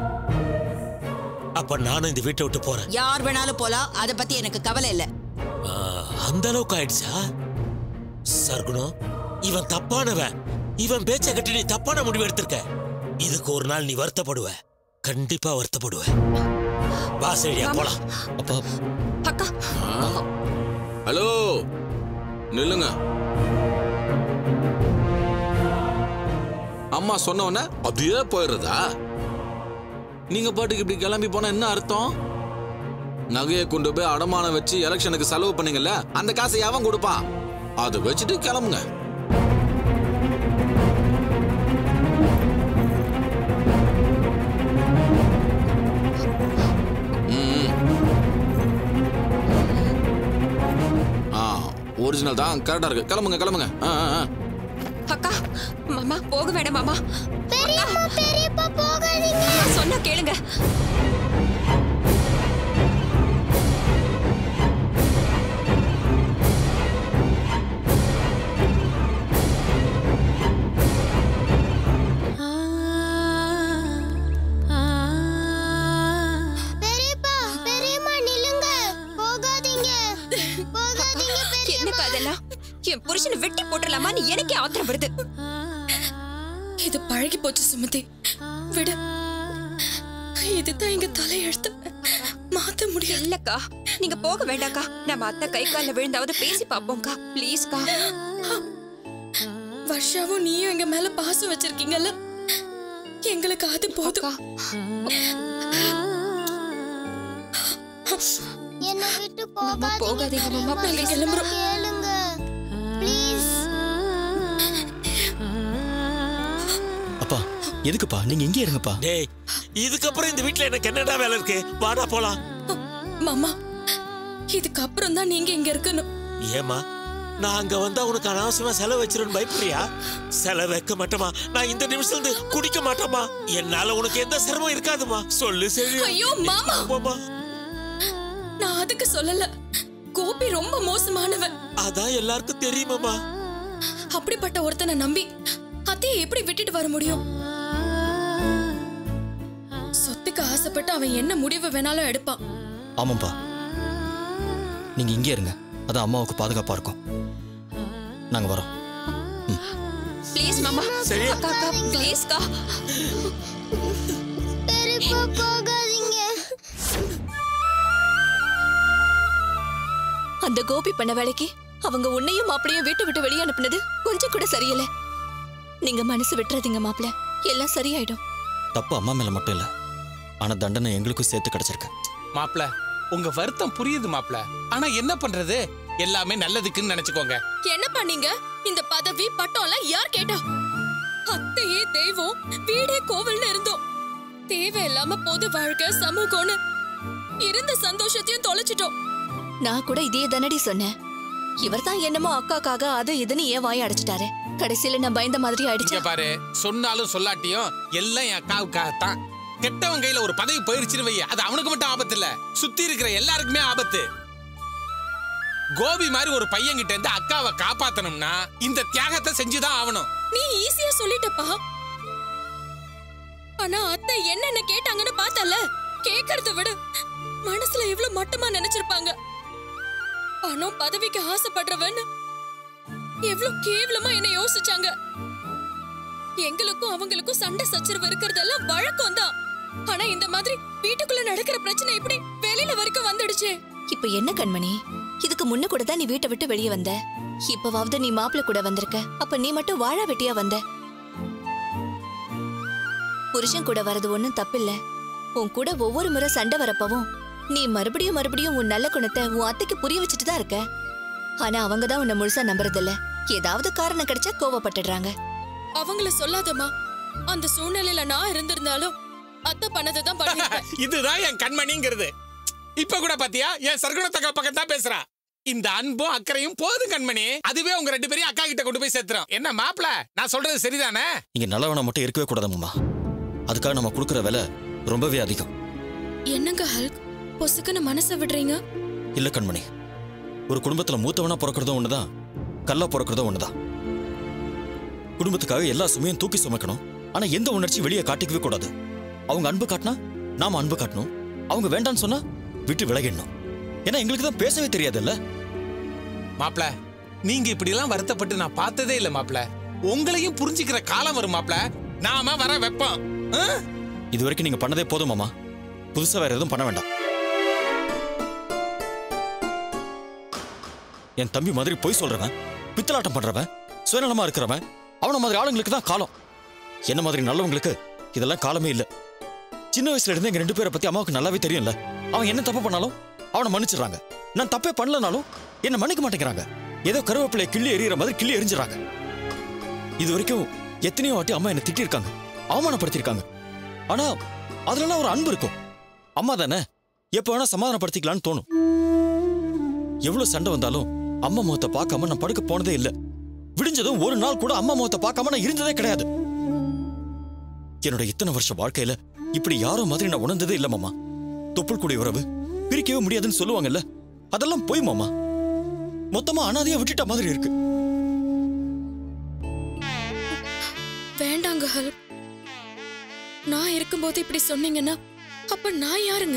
அப்ப நானும் இந்த வீட்டை விட்டு போறேன் யார் வேணாலும் போலாம் அத பத்தி எனக்கு கவலை இல்ல ஆ, அந்த அளவுக்கு ஆயிடுச்சா சர்க்குணம் இவன் தப்பானவன் இவன் பேச்ச கட்டி நீ தப்பான முடிவு எடுத்திருக்க இதுக்கு ஒரு நாள் நீ வருத்தப்படுவ கண்டிப்பா வருத்தப்படுவ வா சரியா போலாம் அப்பா அக்கா ஹலோ நில்லுங்க அம்மா சொன்ன உடனே அப்படியே போயிடுறதா நீங்க பாட்டுக்கு இப்படி கிளம்பி போனா என்ன அர்த்தம் நகையை கொண்டு போய் அடமானம் வச்சு எலெக்ஷனுக்கு செலவு பண்ணீங்கல்ல அந்த காசை எவன் கொடுப்பான் அதை வச்சுட்டு கிளம்புங்க ம். ஆ ஒரிஜினல் தான் கரெக்டா இருக்கு கிளம்புங்க கிளம்புங்க ஆ, ஆ, ஆ. அக்கா மாமா போக வேணாம் மாமா பெரியம்மா பெரியப்பா போகாதீங்க சொன்னா கேளுங்க பெரியப்பா பெரியம்மா நில்லுங்க போகாதீங்க போகாதீங்க என்னக்கா அதெல்லாம் என் புருஷனை வெட்டி போட்டுடலாமான்னு எனக்கே ஆத்திரம் வருது இது பழகி போச்சு சுமதி விடு இதுதான் எங்க தலையெழுத்து மாத்த முடியாது இல்லக்கா நீங்க போக வேண்டாம்க்கா நம்ம அத்தை கை கால்ல விழுந்தாவது பேசி பாப்போம்க்கா ப்ளீஸ்க்கா வர்ஷாவும் நீயும் எங்க மேல பாசம் வச்சிருக்கீங்கல்ல எங்களுக்கு அது போதும் என்னை விட்டு மாமா போகாதீங்க மாமா நாங்க ப்ளீஸ் கிளம்புறோம் கேளுங்க ப்ளீஸ் அப்பா எதுக்குப்பா நீங்க இங்கே இருங்கப்பா டேய் இதுக்கப்புறம் இந்த வீட்ல எனக்கு என்னடா வேலை இருக்கு வாடா போலாம் மாமா இதுக்கப்புறம் தான் நீங்க இங்க இருக்கணும் ஏமா நான் அங்க வந்தா உனக்கு அனாவசியமா செலவு வச்சிருன்னு பயப்படுறியா செலவு வைக்க மாட்டோமா நான் இந்த நிமிஷம் இருந்து குடிக்க மாட்டோமா என்னால உனக்கு எந்த சிரமம் இருக்காதுமா சொல்லு சரி ஐயோ மாமா நான் அதுக்கு சொல்லல கோபி ரொம்ப மோசமானவன் அதான் எல்லாருக்கும் தெரியுமாமா அப்படிப்பட்ட ஒருத்தனை நம்பி அத்தையை எப்படி விட்டுட்டு வர முடியும் சொத்துக்கு ஆசைப்பட்டு அவன் என்ன முடிவு வேணாலும் எடுப்பான் ஆமாப்பா நீங்க இங்கே இருங்க அது அம்மாவுக்கு பாதுகாப்பா இருக்கும் நாங்க வரோம் ப்ளீஸ் மாமா சரி. அக்கா அக்கா ப்ளீஸ்க்கா பெரியப்பா போகாதீங்க அந்த கோபி பண்ண வேலைக்கு அவங்க உன்னையும் மாப்பிளையும் வீட்டை விட்டு வெளியே அனுப்புனது கொஞ்சம் கூட சரியில்லை நீங்க மனசு விட்டுறாதீங்க மாப்பிள எல்லாம் சரியாயிடும் தப்பு அம்மா மேல மட்டும் இல்ல ஆனா தண்டனை எங்களுக்கும் சேர்த்து கிடைச்சிருக்கு மாப்ள உங்க வருத்தம் புரியுது மாப்ள ஆனா என்ன பண்றது எல்லாமே நல்லதுக்குன்னு நினைச்சுக்கோங்க என்ன பண்ணீங்க இந்த பதவி பட்டம் எல்லாம் யார் கேட்டா அத்தையே தெய்வம் வீடே கோவில்னு இருந்தோம் தேவையில்லாம பொது வாழ்க்கை சமூகம்னு இருந்த சந்தோஷத்தையும் தொலைச்சிட்டோம் நான் கூட இதே தானடி சொன்னேன் இவர் தான் என்னமோ அக்காக்காக அது இதுன்னு ஏன் வாய அடைச்சிட்டாரு கடைசியில நான் பயந்த மாதிரி இங்க ஆயிடுச்சு பாரு சொன்னாலும் சொல்லாட்டியும் எல்லாம் என் அக்காவுக்காகத்தான் கெட்டவன் கையில ஒரு பதவி போயிருச்சுன்னு வை அது அவனுக்கு மட்டும் ஆபத்து இல்ல சுத்தி இருக்கிற எல்லாருக்குமே ஆபத்து கோபி மாதிரி ஒரு பையன் கிட்ட இருந்து அக்காவை காப்பாத்தணும்னா இந்த தியாகத்தை செஞ்சுதான் ஆகணும் நீ ஈஸியா சொல்லிட்டப்பா ஆனா அத்தை என்னென்ன கேட்டாங்கன்னு பார்த்தல கேக்குறத விட மனசுல எவ்வளவு மட்டமா நினைச்சிருப்பாங்க பணம் பதவிக்கு ஆசைப்படுறவன்னு எவ்வளவு கேவலமா என்ன யோசிச்சாங்க எங்களுக்கும் அவங்களுக்கும் சண்டை சச்சரவு இருக்கிறதெல்லாம் வழக்கம் தான் ஆனா இந்த மாதிரி வீட்டுக்குள்ள நடக்கிற பிரச்சனை இப்படி வெளியில வரைக்கும் வந்துடுச்சே இப்ப என்ன கண்மணி இதுக்கு முன்ன கூட தான் நீ வீட்டை விட்டு வெளியே வந்த இப்பவாவது நீ மாப்பிள்ள கூட வந்திருக்க அப்ப நீ மட்டும் வாழா வெட்டியா வந்த புருஷன் கூட வரது ஒண்ணும் தப்பில்ல உன் கூட ஒவ்வொரு முறை சண்டை வரப்பவும் நீ மறுபடியும் மறுபடியும் உன் நல்ல குணத்தை உன் அத்தைக்கு புரிய வச்சுட்டு தான் இருக்க ஆனா அவங்க தான் உன்னை முழுசா நம்புறதில்ல ஏதாவது காரணம் கிடைச்சா கோவப்பட்டுடுறாங்க அவங்கள சொல்லாதம்மா அந்த சூழ்நிலையில நான் இருந்திருந்தாலும் அத்தை பண்ணதை தான் இதுதான் என் கண்மணிங்கிறது இப்ப கூட பாத்தியா என் சர்க்குணத்தக்கா பக்கம் தான் பேசுறா இந்த அன்பும் அக்கறையும் போதும் கண்மணி அதுவே உங்க ரெண்டு பேரையும் அக்கா கிட்ட கொண்டு போய் சேர்த்துறோம் என்ன மாப்பிள நான் சொல்றது சரிதானே இங்க நல்லவனை மட்டும் இருக்கவே கூடாதும்மா அதுக்காக நம்ம கொடுக்குற விலை ரொம்பவே அதிகம் என்னங்க ஹல்க் பொசுக்குன்னு மனசை விடுறீங்க இல்ல கண்மணி ஒரு குடும்பத்துல மூத்தவனா பிறக்கிறதும் ஒண்ணுதான் கல்லா பிறக்கிறதும் ஒண்ணுதான் குடும்பத்துக்காக எல்லா சுமையும் தூக்கி சுமக்கணும் ஆனா எந்த உணர்ச்சி வெளியே காட்டிக்கவே கூடாது அவங்க அன்பு காட்டினா நாம அன்பு காட்டணும் அவங்க வேண்டாம்னு சொன்னா விட்டு விலகிடணும் ஏன்னா எங்களுக்கு தான் பேசவே தெரியாதுல்ல மாப்பிள நீங்க இப்படி எல்லாம் வருத்தப்பட்டு நான் பார்த்ததே இல்ல மாப்பிள உங்களையும் புரிஞ்சுக்கிற காலம் வரும் மாப்பிள நாம வர வைப்போம் ஆ? இது வரைக்கும் நீங்க பண்ணதே போதும் மாமா புதுசா வேற எதுவும் பண்ண வேண்டாம் என் தம்பி மாதிரி பொய் சொல்றவன் பித்தலாட்டம் பண்றவன் சுயநலமா இருக்கிறவன் அவன மாதிரி ஆளுங்களுக்கு தான் காலம் என்ன மாதிரி நல்லவங்களுக்கு இதெல்லாம் காலமே இல்ல சின்ன வயசுல இருந்து எங்க ரெண்டு பேரை பத்தி அம்மாவுக்கு நல்லாவே தெரியும்ல அவன் என்ன தப்பு பண்ணாலும் அவனை மன்னிச்சிடுறாங்க நான் தப்பே பண்ணலனாலும் என்ன மன்னிக்க மாட்டேங்கிறாங்க ஏதோ கருவேப்பிலை கிள்ளி எறிகிற மாதிரி கிள்ளி எரிஞ்சிடறாங்க இது வரைக்கும் எத்தனையோ வாட்டி அம்மா என்ன திட்டிருக்காங்க அவமானப்படுத்திருக்காங்க ஆனா அதுலலாம் ஒரு அன்பு இருக்கும் அம்மா தானே எப்ப வேணா சமாதானப்படுத்திக்கலாம்னு தோணும் எவ்வளவு சண்டை வந்தாலும் அம்மா முகத்தை பார்க்காம நான் படுக்க போனதே இல்ல விடிஞ்சதும் ஒரு நாள் கூட அம்மா முகத்தை பார்க்காம நான் இருந்ததே கிடையாது என்னோட இத்தனை வருஷ வாழ்க்கையில இப்படி யாரோ மாதிரி நான் உணர்ந்ததே இல்ல மாமா தொப்புள் கூடிய உறவு பிரிக்கவே முடியாதுன்னு சொல்லுவாங்கல்ல அதெல்லாம் போய் மாமா மொத்தமா அனாதையா விட்டுட்ட மாதிரி இருக்கு வேண்டாங்க ஹல்க் நான் இருக்கும்போது இப்படி சொன்னீங்கன்னா அப்ப நான் யாருங்க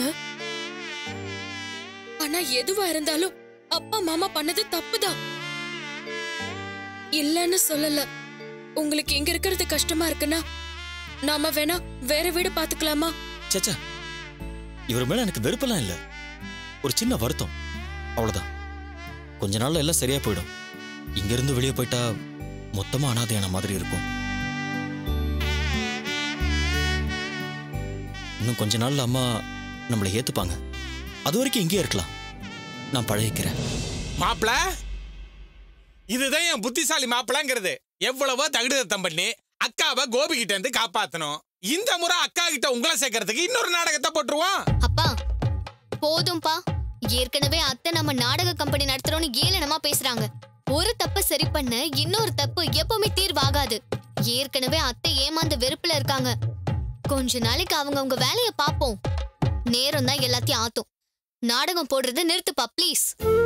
ஆனா எதுவா இருந்தாலும் அப்பா மாமா பண்ணது தப்புதான் இல்லன்னு சொல்லல உங்களுக்கு இங்க இருக்கிறது கஷ்டமா இருக்குன்னா நாம வேணா வேற வீடு பாத்துக்கலாமா சேச்சா இவர் மேல எனக்கு வெறுப்பெல்லாம் இல்ல ஒரு சின்ன வருத்தம் அவ்வளவுதான் கொஞ்ச நாள்ல எல்லாம் சரியா போயிடும் இங்க இருந்து வெளியே போயிட்டா மொத்தமா அனாதையான மாதிரி இருக்கும் இன்னும் கொஞ்ச நாள்ல அம்மா நம்மளை ஏத்துப்பாங்க அது வரைக்கும் இங்கேயே இருக்கலாம் நான் பழகிக்கிறேன் மாப்பிள இதுதான் என் புத்திசாலி மாப்பிளங்கிறது எவ்வளவோ தகுடுதத்தம் பண்ணி அக்காவை கோபி கிட்ட இருந்து காப்பாத்தணும் இந்த முறை அக்கா கிட்ட உங்களை சேர்க்கறதுக்கு இன்னொரு நாடகத்தை போட்டுருவோம் அப்பா போதும்பா ஏற்கனவே அத்தை நம்ம நாடக கம்பெனி நடத்துறோம்னு ஏளனமா பேசுறாங்க ஒரு தப்ப சரி பண்ண இன்னொரு தப்பு எப்பவுமே தீர்வாகாது ஏற்கனவே அத்தை ஏமாந்து வெறுப்புல இருக்காங்க கொஞ்ச நாளைக்கு அவங்க அவங்க வேலைய பாப்போம் நேரம் தான் எல்லாத்தையும் ஆத்தும் நாடகம் போடுறத நிறுத்துப்பா ப்ளீஸ்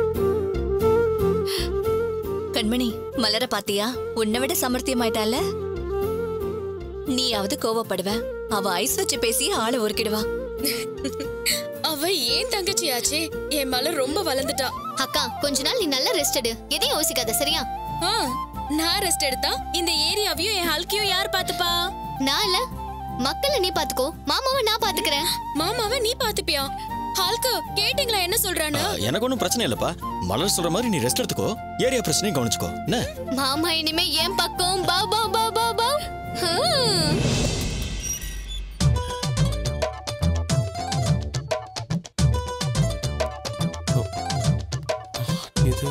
கண்மணி மலர பாத்தியா உன்னை விட சமர்த்தியமாயிட்டால நீயாவது கோவப்படுவ அவ ஐஸ் வச்சு பேசி ஆளை உருக்கிடுவா அவ ஏன் தங்கச்சியாச்சே என் மலர் ரொம்ப வளர்ந்துட்டா அக்கா கொஞ்ச நாள் நீ நல்லா ரெஸ்ட் எடு எதையும் யோசிக்காத சரியா ஆ, நான் ரெஸ்ட் எடுத்தா இந்த ஏரியாவையும் என் ஹல்கையும் யார் பாத்துப்பா நான் இல்ல மக்களை நீ பாத்துக்கோ மாமாவை நான் பாத்துக்கிறேன் மாமாவை நீ பாத்துப்பியா ஹல்கு கேட்டீங்களா என்ன சொல்றான்னு ஆ, எனக்கு ஒன்றும் பிரச்சனை இல்லப்பா மலர் சொல்ற மாதிரி நீ ரெஸ்ட் எடுத்துக்கோ ஏரியா பிரச்சனையும் கவனிச்சுக்கோ என்ன மாமா இனிமே என் பக்கம் பா பா பா பா பா ஹம். இது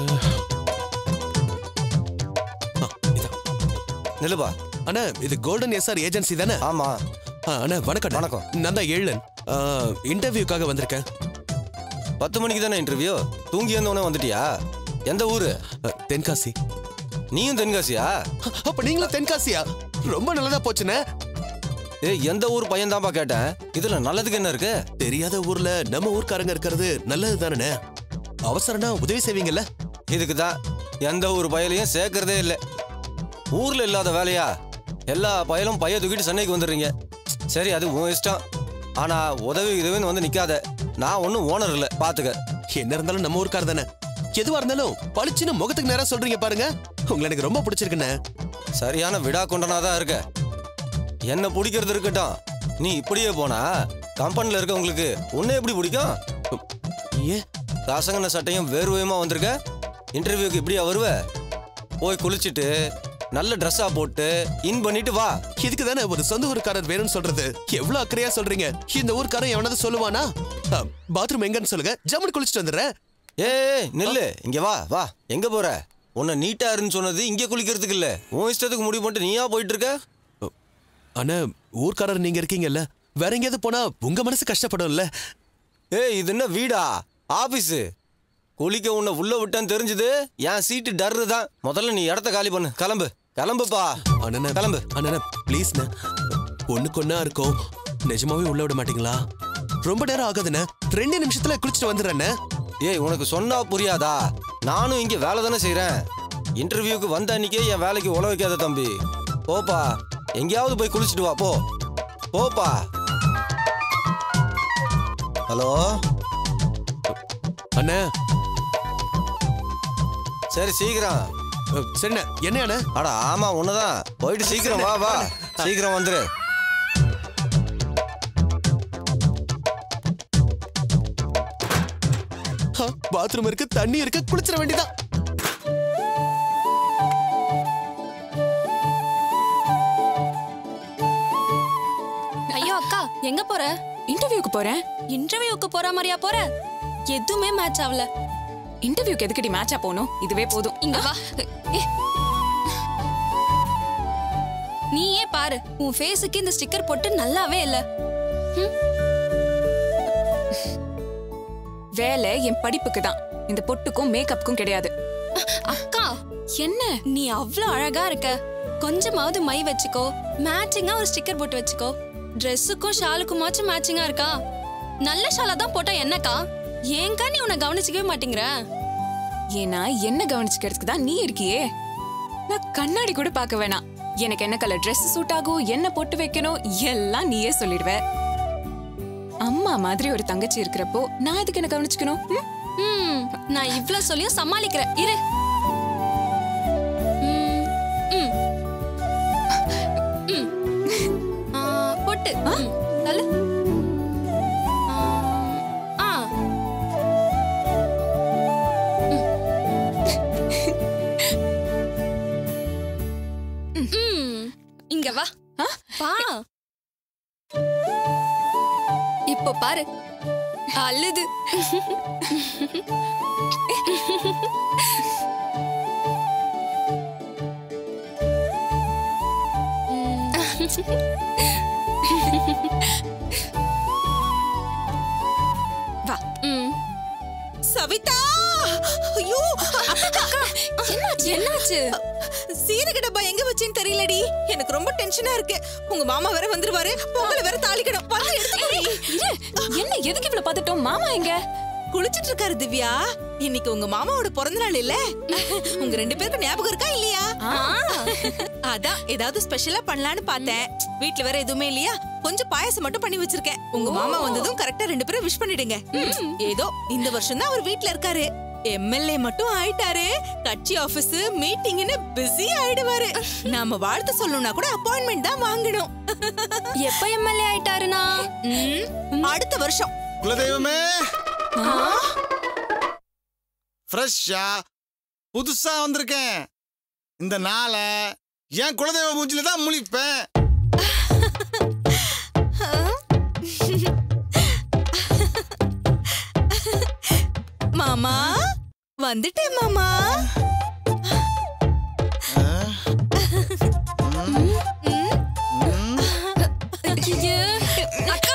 நிலுபா அண்ணா இது கோல்டன் எஸ்ஆர் ஏஜென்சி தானே ஆமா அண்ணா வணக்கம் வணக்கம் நான் தான் ஏழன் இன்டர்வியூக்காக வந்திருக்கேன் பத்து மணிக்கு தானே இன்டர்வியூ தூங்கி வந்தவொடனே வந்துட்டியா எந்த ஊரு தென்காசி நீயும் தென்காசியா அப்ப நீங்களும் தென்காசியா ரொம்ப நல்லதா போச்சுண்ணே ஏய் எந்த ஊர் பையன் தான்ப்பா கேட்டேன் இதுல நல்லதுக்கு என்ன இருக்கு தெரியாத ஊர்ல நம்ம ஊர்க்காரங்க இருக்கிறது நல்லது தானே அவசரம்னா உதவி செய்வீங்கல்ல இதுக்கு தான் எந்த ஊர் பயலையும் சேர்க்கறதே இல்லை ஊர்ல இல்லாத வேலையா எல்லா பயலும் பைய தூக்கிட்டு சென்னைக்கு வந்துடுறீங்க சரி அது உன் இஷ்டம் ஆனா உதவி உதவின்னு வந்து நிக்காத நான் ஒன்றும் ஓனர் இல்லை பாத்துக்க என்ன இருந்தாலும் நம்ம ஊர்க்கார தானே எதுவா இருந்தாலும் பளிச்சுன்னு முகத்துக்கு நேரா சொல்றீங்க பாருங்க உங்களை எனக்கு ரொம்ப பிடிச்சிருக்குண்ணே சரியான விடா கொண்டனா தான் இருக்க என்ன பிடிக்கிறது இருக்கட்டும் நீ இப்படியே போனா கம்பெனில இருக்க உங்களுக்கு உன்னை எப்படி பிடிக்கும் ஏன் காசங்கன சட்டையும் வேர்வையுமா வந்திருக்க இன்டர்வியூக்கு இப்படியா வருவ போய் குளிச்சுட்டு நல்ல ட்ரெஸ்ஸா போட்டு இன் பண்ணிட்டு வா இதுக்கு தானே ஒரு சொந்த ஊருக்காரர் வேணும்னு சொல்றது எவ்வளவு அக்கறையா சொல்றீங்க இந்த ஊருக்காரன் எவனாவது சொல்லுவானா பாத்ரூம் எங்கன்னு சொல்லுங்க ஜம்முன்னு குளிச்சுட்டு வந்துடுறேன் ஏய் நில்லு இங்க வா வா எங்க போற உன்னை நீட்டா இருன்னு சொன்னது இங்க குளிக்கிறதுக்கு இல்ல உன் இஷ்டத்துக்கு முடிவு பண்ணிட்டு நீயா போயிட்டு இருக்க அண்ணா ஊர்க்காரர் நீங்க இருக்கீங்கல்ல வேற எங்கேயாவது போனா உங்க மனசு கஷ்டப்படும்ல ஏய் இது என்ன வீடா ஆபீஸ் குளிக்க உன்னை உள்ள விட்டான்னு தெரிஞ்சது என் சீட்டு டர்ரு தான் முதல்ல நீ இடத்த காலி பண்ணு கிளம்பு கிளம்புப்பா அண்ணா கிளம்பு அண்ணா ப்ளீஸ்ண்ணே ஒண்ணுக்கு ஒண்ணா இருக்கும் நிஜமாவே உள்ள விட மாட்டீங்களா ரொம்ப நேரம் ஆகாதுண்ணே ரெண்டு நிமிஷத்துல குளிச்சுட்டு வந்துடுறேண்ணே ஏய் உனக்கு சொன்னா புரியாதா நானும் இங்க வேலை தானே செய்றேன் இன்டர்வியூக்கு வந்த அன்னைக்கே என் வேலைக்கு உழ வைக்காத தம்பி போப்பா எங்கேயாவது போய் குளிச்சுட்டு வா போ போப்பா ஹலோ அண்ணே சரி சீக்கிரம் சரிண்ணே என்ன அண்ணே அட ஆமா உன்னதான் போயிட்டு சீக்கிரம் வா வா சீக்கிரம் வந்துரு பாத்ரூம் இருக்கு தண்ணி இருக்கு குளிச்சிட வேண்டியதான் ஐயோ அக்கா எங்க போற இன்டர்வியூக்கு போறேன் இன்டர்வியூக்கு போற மாதிரியா போற எதுவுமே மேட்ச் ஆகல இன்டர்வியூக்கு எதுக்கடி மேட்சா போகணும் இதுவே போதும் இங்க வா ஏ. நீயே பாரு உன் ஃபேஸுக்கு இந்த ஸ்டிக்கர் போட்டு நல்லாவே இல்ல வேலை என் படிப்புக்கு தான் இந்த பொட்டுக்கும் மேக்கப்புக்கும் கிடையாது அக்கா என்ன நீ அவ்ளோ அழகா இருக்க கொஞ்சமாவது மை வச்சுக்கோ மேட்சிங்கா ஒரு ஸ்டிக்கர் போட்டு வச்சுக்கோ ட்ரெஸ்ஸுக்கும் ஷாலுக்குமாச்சும் மேட்சிங்கா இருக்கா நல்ல ஷாலா தான் போட்டா என்னக்கா ஏங்கா நீ உன்னை கவனிச்சுக்கவே மாட்டேங்கிற ஏன்னா என்ன கவனிச்சுக்கிறதுக்கு தான் நீ இருக்கியே நான் கண்ணாடி கூட பார்க்க வேணாம் எனக்கு என்ன கலர் Dress சூட் ஆகும் என்ன போட்டு வைக்கணும் எல்லாம் நீயே சொல்லிடுவ அம்மா மாதிரி ஒரு தங்கச்சி இருக்கிறப்போ நான் எதுக்கு என்ன கவனிச்சுக்கணும் ம்? ம் நான் இவ்ளோ சொல்லியும் சமாளிக்கிறேன் இரு ம், ம். ம். ஆ, பொட்டு ம், தள்ளு ஆ, ஆ. ம். ம். இங்க வா வா இப்போ பாரு அழுது வா சவிதா ஐயோ என்னாச்சு என்னாச்சு சீரக டப்பா எங்க வச்சேன்னு தெரியலடி எனக்கு ரொம்ப டென்ஷனா இருக்கு உங்க மாமா வேற வந்துருவாரு பொங்கல வேற தாளிக்கணும் வந்து எடுத்து என்ன எதுக்கு இவ்வளவு பார்த்துட்டோம் மாமா எங்க குளிச்சிட்டு இருக்காரு திவ்யா இன்னைக்கு உங்க மாமாவோட பிறந்த நாள் இல்ல உங்க ரெண்டு பேருக்கும் ஞாபகம் இருக்கா இல்லையா அதான் ஏதாவது ஸ்பெஷலா பண்ணலாம்னு பார்த்தேன் வீட்ல வேற எதுவுமே இல்லையா கொஞ்சம் பாயாசம் மட்டும் பண்ணி வச்சிருக்கேன் உங்க மாமா வந்ததும் கரெக்டா ரெண்டு பேரும் விஷ் பண்ணிடுங்க ம், ஏதோ இந்த வருஷம் தான் அவர் வீட்ல இருக்காரு எம்எல்ஏ மட்டும் ஆயிட்டாரு கட்சி ஆபீஸ் மீட்டிங்னு பிஸி ஆயிடுவாரு நாம வாழ்த்து சொல்லணும்னா கூட அப்பாயின்மெண்ட் தான் வாங்கணும் எப்ப எம்எல்ஏ ஆயிட்டாருனா ம், அடுத்த வருஷம் குலதெய்வமே ஃப்ரெஷ்ஷா புதுசா வந்திருக்கேன் இந்த நாளை என் குலதெய்வ மூஞ்சில தான் முழிப்பேன் மாமா வந்துட்டேன் மாமா ஐயே, அக்கா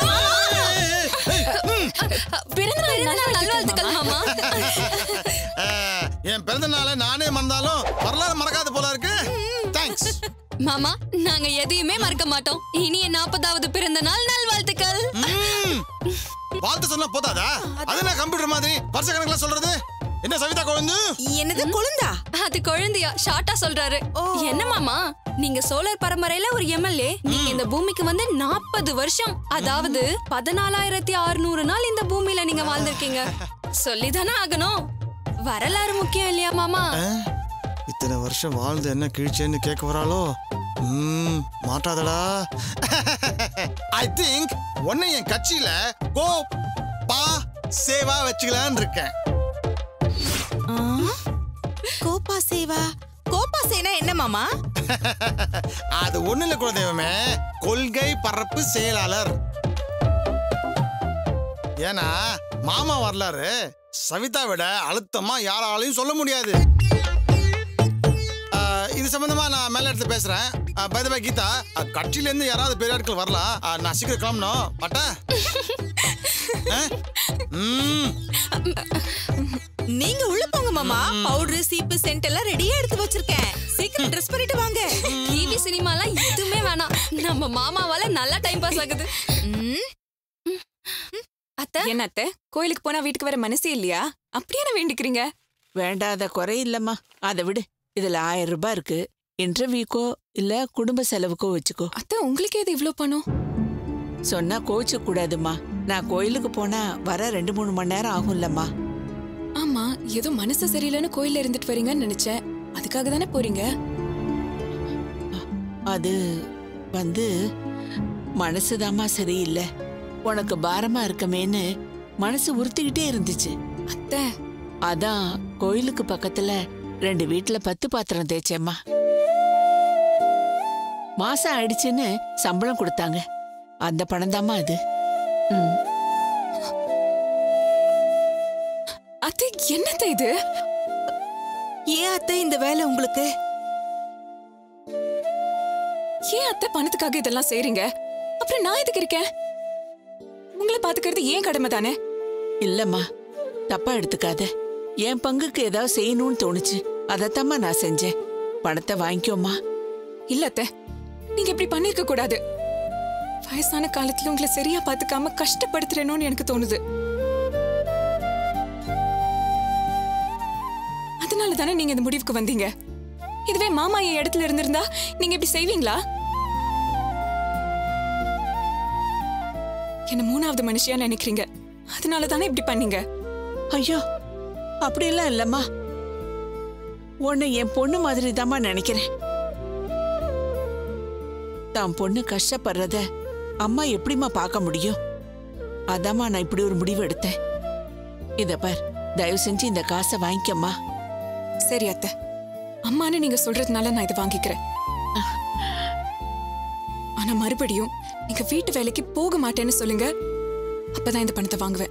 பிறந்த நாள் நல்வாழ்த்துக்கள் மாமா அஹ், என் பிறந்த நாளை நானே மறந்தாலும் வரலாறு மறக்காத போல இருக்கு தேங்க்ஸ் மாமா நாங்க எதையுமே மறக்க மாட்டோம் இனிய நாற்பதாவது பிறந்த நாள் நல்வாழ்த்துக்கள் வாழ்த்து சொன்னா போதாதா அது என்ன கம்ப்யூட்டர் மாதிரி வருஷ கணக்குல சொல்றது என்ன சவிதா குழந்து என்னது கொழுந்தா அது குழந்தையா ஷார்ட்டா சொல்றாரு என்ன மாமா நீங்க சோழர் பரம்பரையில ஒரு எம்எல்ஏ நீங்க இந்த பூமிக்கு வந்து நாற்பது வருஷம் அதாவது பதினாலாயிரத்தி அறுநூறு நாள் இந்த பூமியில நீங்க வாழ்ந்திருக்கீங்க சொல்லிதானே ஆகணும் வரலாறு முக்கியம் இல்லையா மாமா இத்தனை வருஷம் வாழ்ந்து என்ன கிழிச்சேன்னு கேட்க வராளோ ம் மாட்டாதடா ஐ திங்க் உன்னை என் கட்சியில கோ பா சேவா வச்சுக்கலான்னு இருக்கேன் கோப்பா சேவா கோப்பா சேனா என்ன மாமா அது ஒண்ணு இல்ல குலதெய்வமே கொள்கை பரப்பு செயலாளர் ஏன்னா மாமா வரலாறு சவிதா விட அழுத்தமா யாராலையும் சொல்ல முடியாது ஆஹ், இது சம்பந்தமா நான் மேல எடுத்து பேசுறேன் பைதபா கீதா அஹ், கட்சியில இருந்து யாராவது பெரிய ஆட்கள் வரலாம் அஹ், நான் சீக்கிரம் கிளம்பணும் பட்டா ம் நீங்க உள்ள போங்க மாமா பவுடர் சீப்பு சென்ட் எல்லாம் ரெடியா எடுத்து வச்சிருக்கேன் சீக்கிரம் ட்ரெஸ் பண்ணிட்டு வாங்க டிவி சினிமாலாம் எதுவுமே வேணாம் நம்ம மாமாவால நல்லா டைம் பாஸ் ஆகுது அத்தை என்ன அத்தை கோயிலுக்கு போனா வீட்டுக்கு வர மனசே இல்லையா அப்படியே நான் வேண்டிக்கிறீங்க வேண்டாத குறை இல்லம்மா அதை விடு இதுல ஆயிரம் ரூபாய் இருக்கு இன்டர்வியூக்கோ இல்ல குடும்ப செலவுக்கோ வச்சுக்கோ அத்தை உங்களுக்கு எது இவ்ளோ பணம் சொன்னா கோச்சு கூடாதும்மா நான் கோயிலுக்கு போனா வர ரெண்டு மூணு மணி நேரம் ஆகும்லம்மா ஆமா ஏதோ மனசு சரியில்லைன்னு கோயில்ல இருந்துட்டு வரீங்கன்னு நினைச்சேன் அதுக்காக தானே போறீங்க அது வந்து மனசுதாம்மா சரியில்லை உனக்கு பாரமா இருக்கமேன்னு மனசு உறுத்திக்கிட்டே இருந்துச்சு அத்தை அதான் கோயிலுக்கு பக்கத்துல ரெண்டு வீட்டுல பத்து பாத்திரம் தேய்ச்சேம்மா மாசம் ஆயிடுச்சுன்னு சம்பளம் கொடுத்தாங்க அந்த பணம் தாம்மா அது ம். அத்தை என்னத்த இது ஏன் அத்தை இந்த வேலை உங்களுக்கு ஏன் அத்தை பணத்துக்காக இதெல்லாம் செய்றீங்க அப்புறம் நான் எதுக்கு இருக்கேன் உங்களை பாத்துக்கிறது ஏன் கடமை தானே இல்லம்மா தப்பா எடுத்துக்காத என் பங்குக்கு ஏதாவது செய்யணும்னு தோணுச்சு அதைத்தாம்மா நான் செஞ்சேன் பணத்தை வாங்கிக்கோமா இல்ல அத்தை நீங்க இப்படி பண்ணிருக்க கூடாது வயசான காலத்துல உங்களை சரியா பாத்துக்காம கஷ்டப்படுத்துறேனோன்னு எனக்கு தோணுது அதனால தானே நீங்க இந்த முடிவுக்கு வந்தீங்க இதுவே மாமா என் இடத்துல இருந்திருந்தா நீங்க இப்படி செய்வீங்களா என்ன மூணாவது மனுஷியா நினைக்கிறீங்க அதனால தானே இப்படி பண்ணீங்க ஐயோ அப்படியெல்லாம் இல்லம்மா உன்னை என் பொண்ணு மாதிரி தாம்மா நினைக்கிறேன் தான் பொண்ணு கஷ்டப்படுறத அம்மா எப்படிம்மா பார்க்க முடியும் அதாம்மா நான் இப்படி ஒரு முடிவு எடுத்தேன் இத பார் தயவு செஞ்சு இந்த காசை வாங்கிக்கம்மா சரி அத்தை அம்மான்னு நீங்க சொல்றதுனால நான் இதை வாங்கிக்கிறேன் ஆனா மறுபடியும் நீங்க வீட்டு வேலைக்கு போக மாட்டேன்னு சொல்லுங்க அப்பதான் இந்த பணத்தை வாங்குவேன்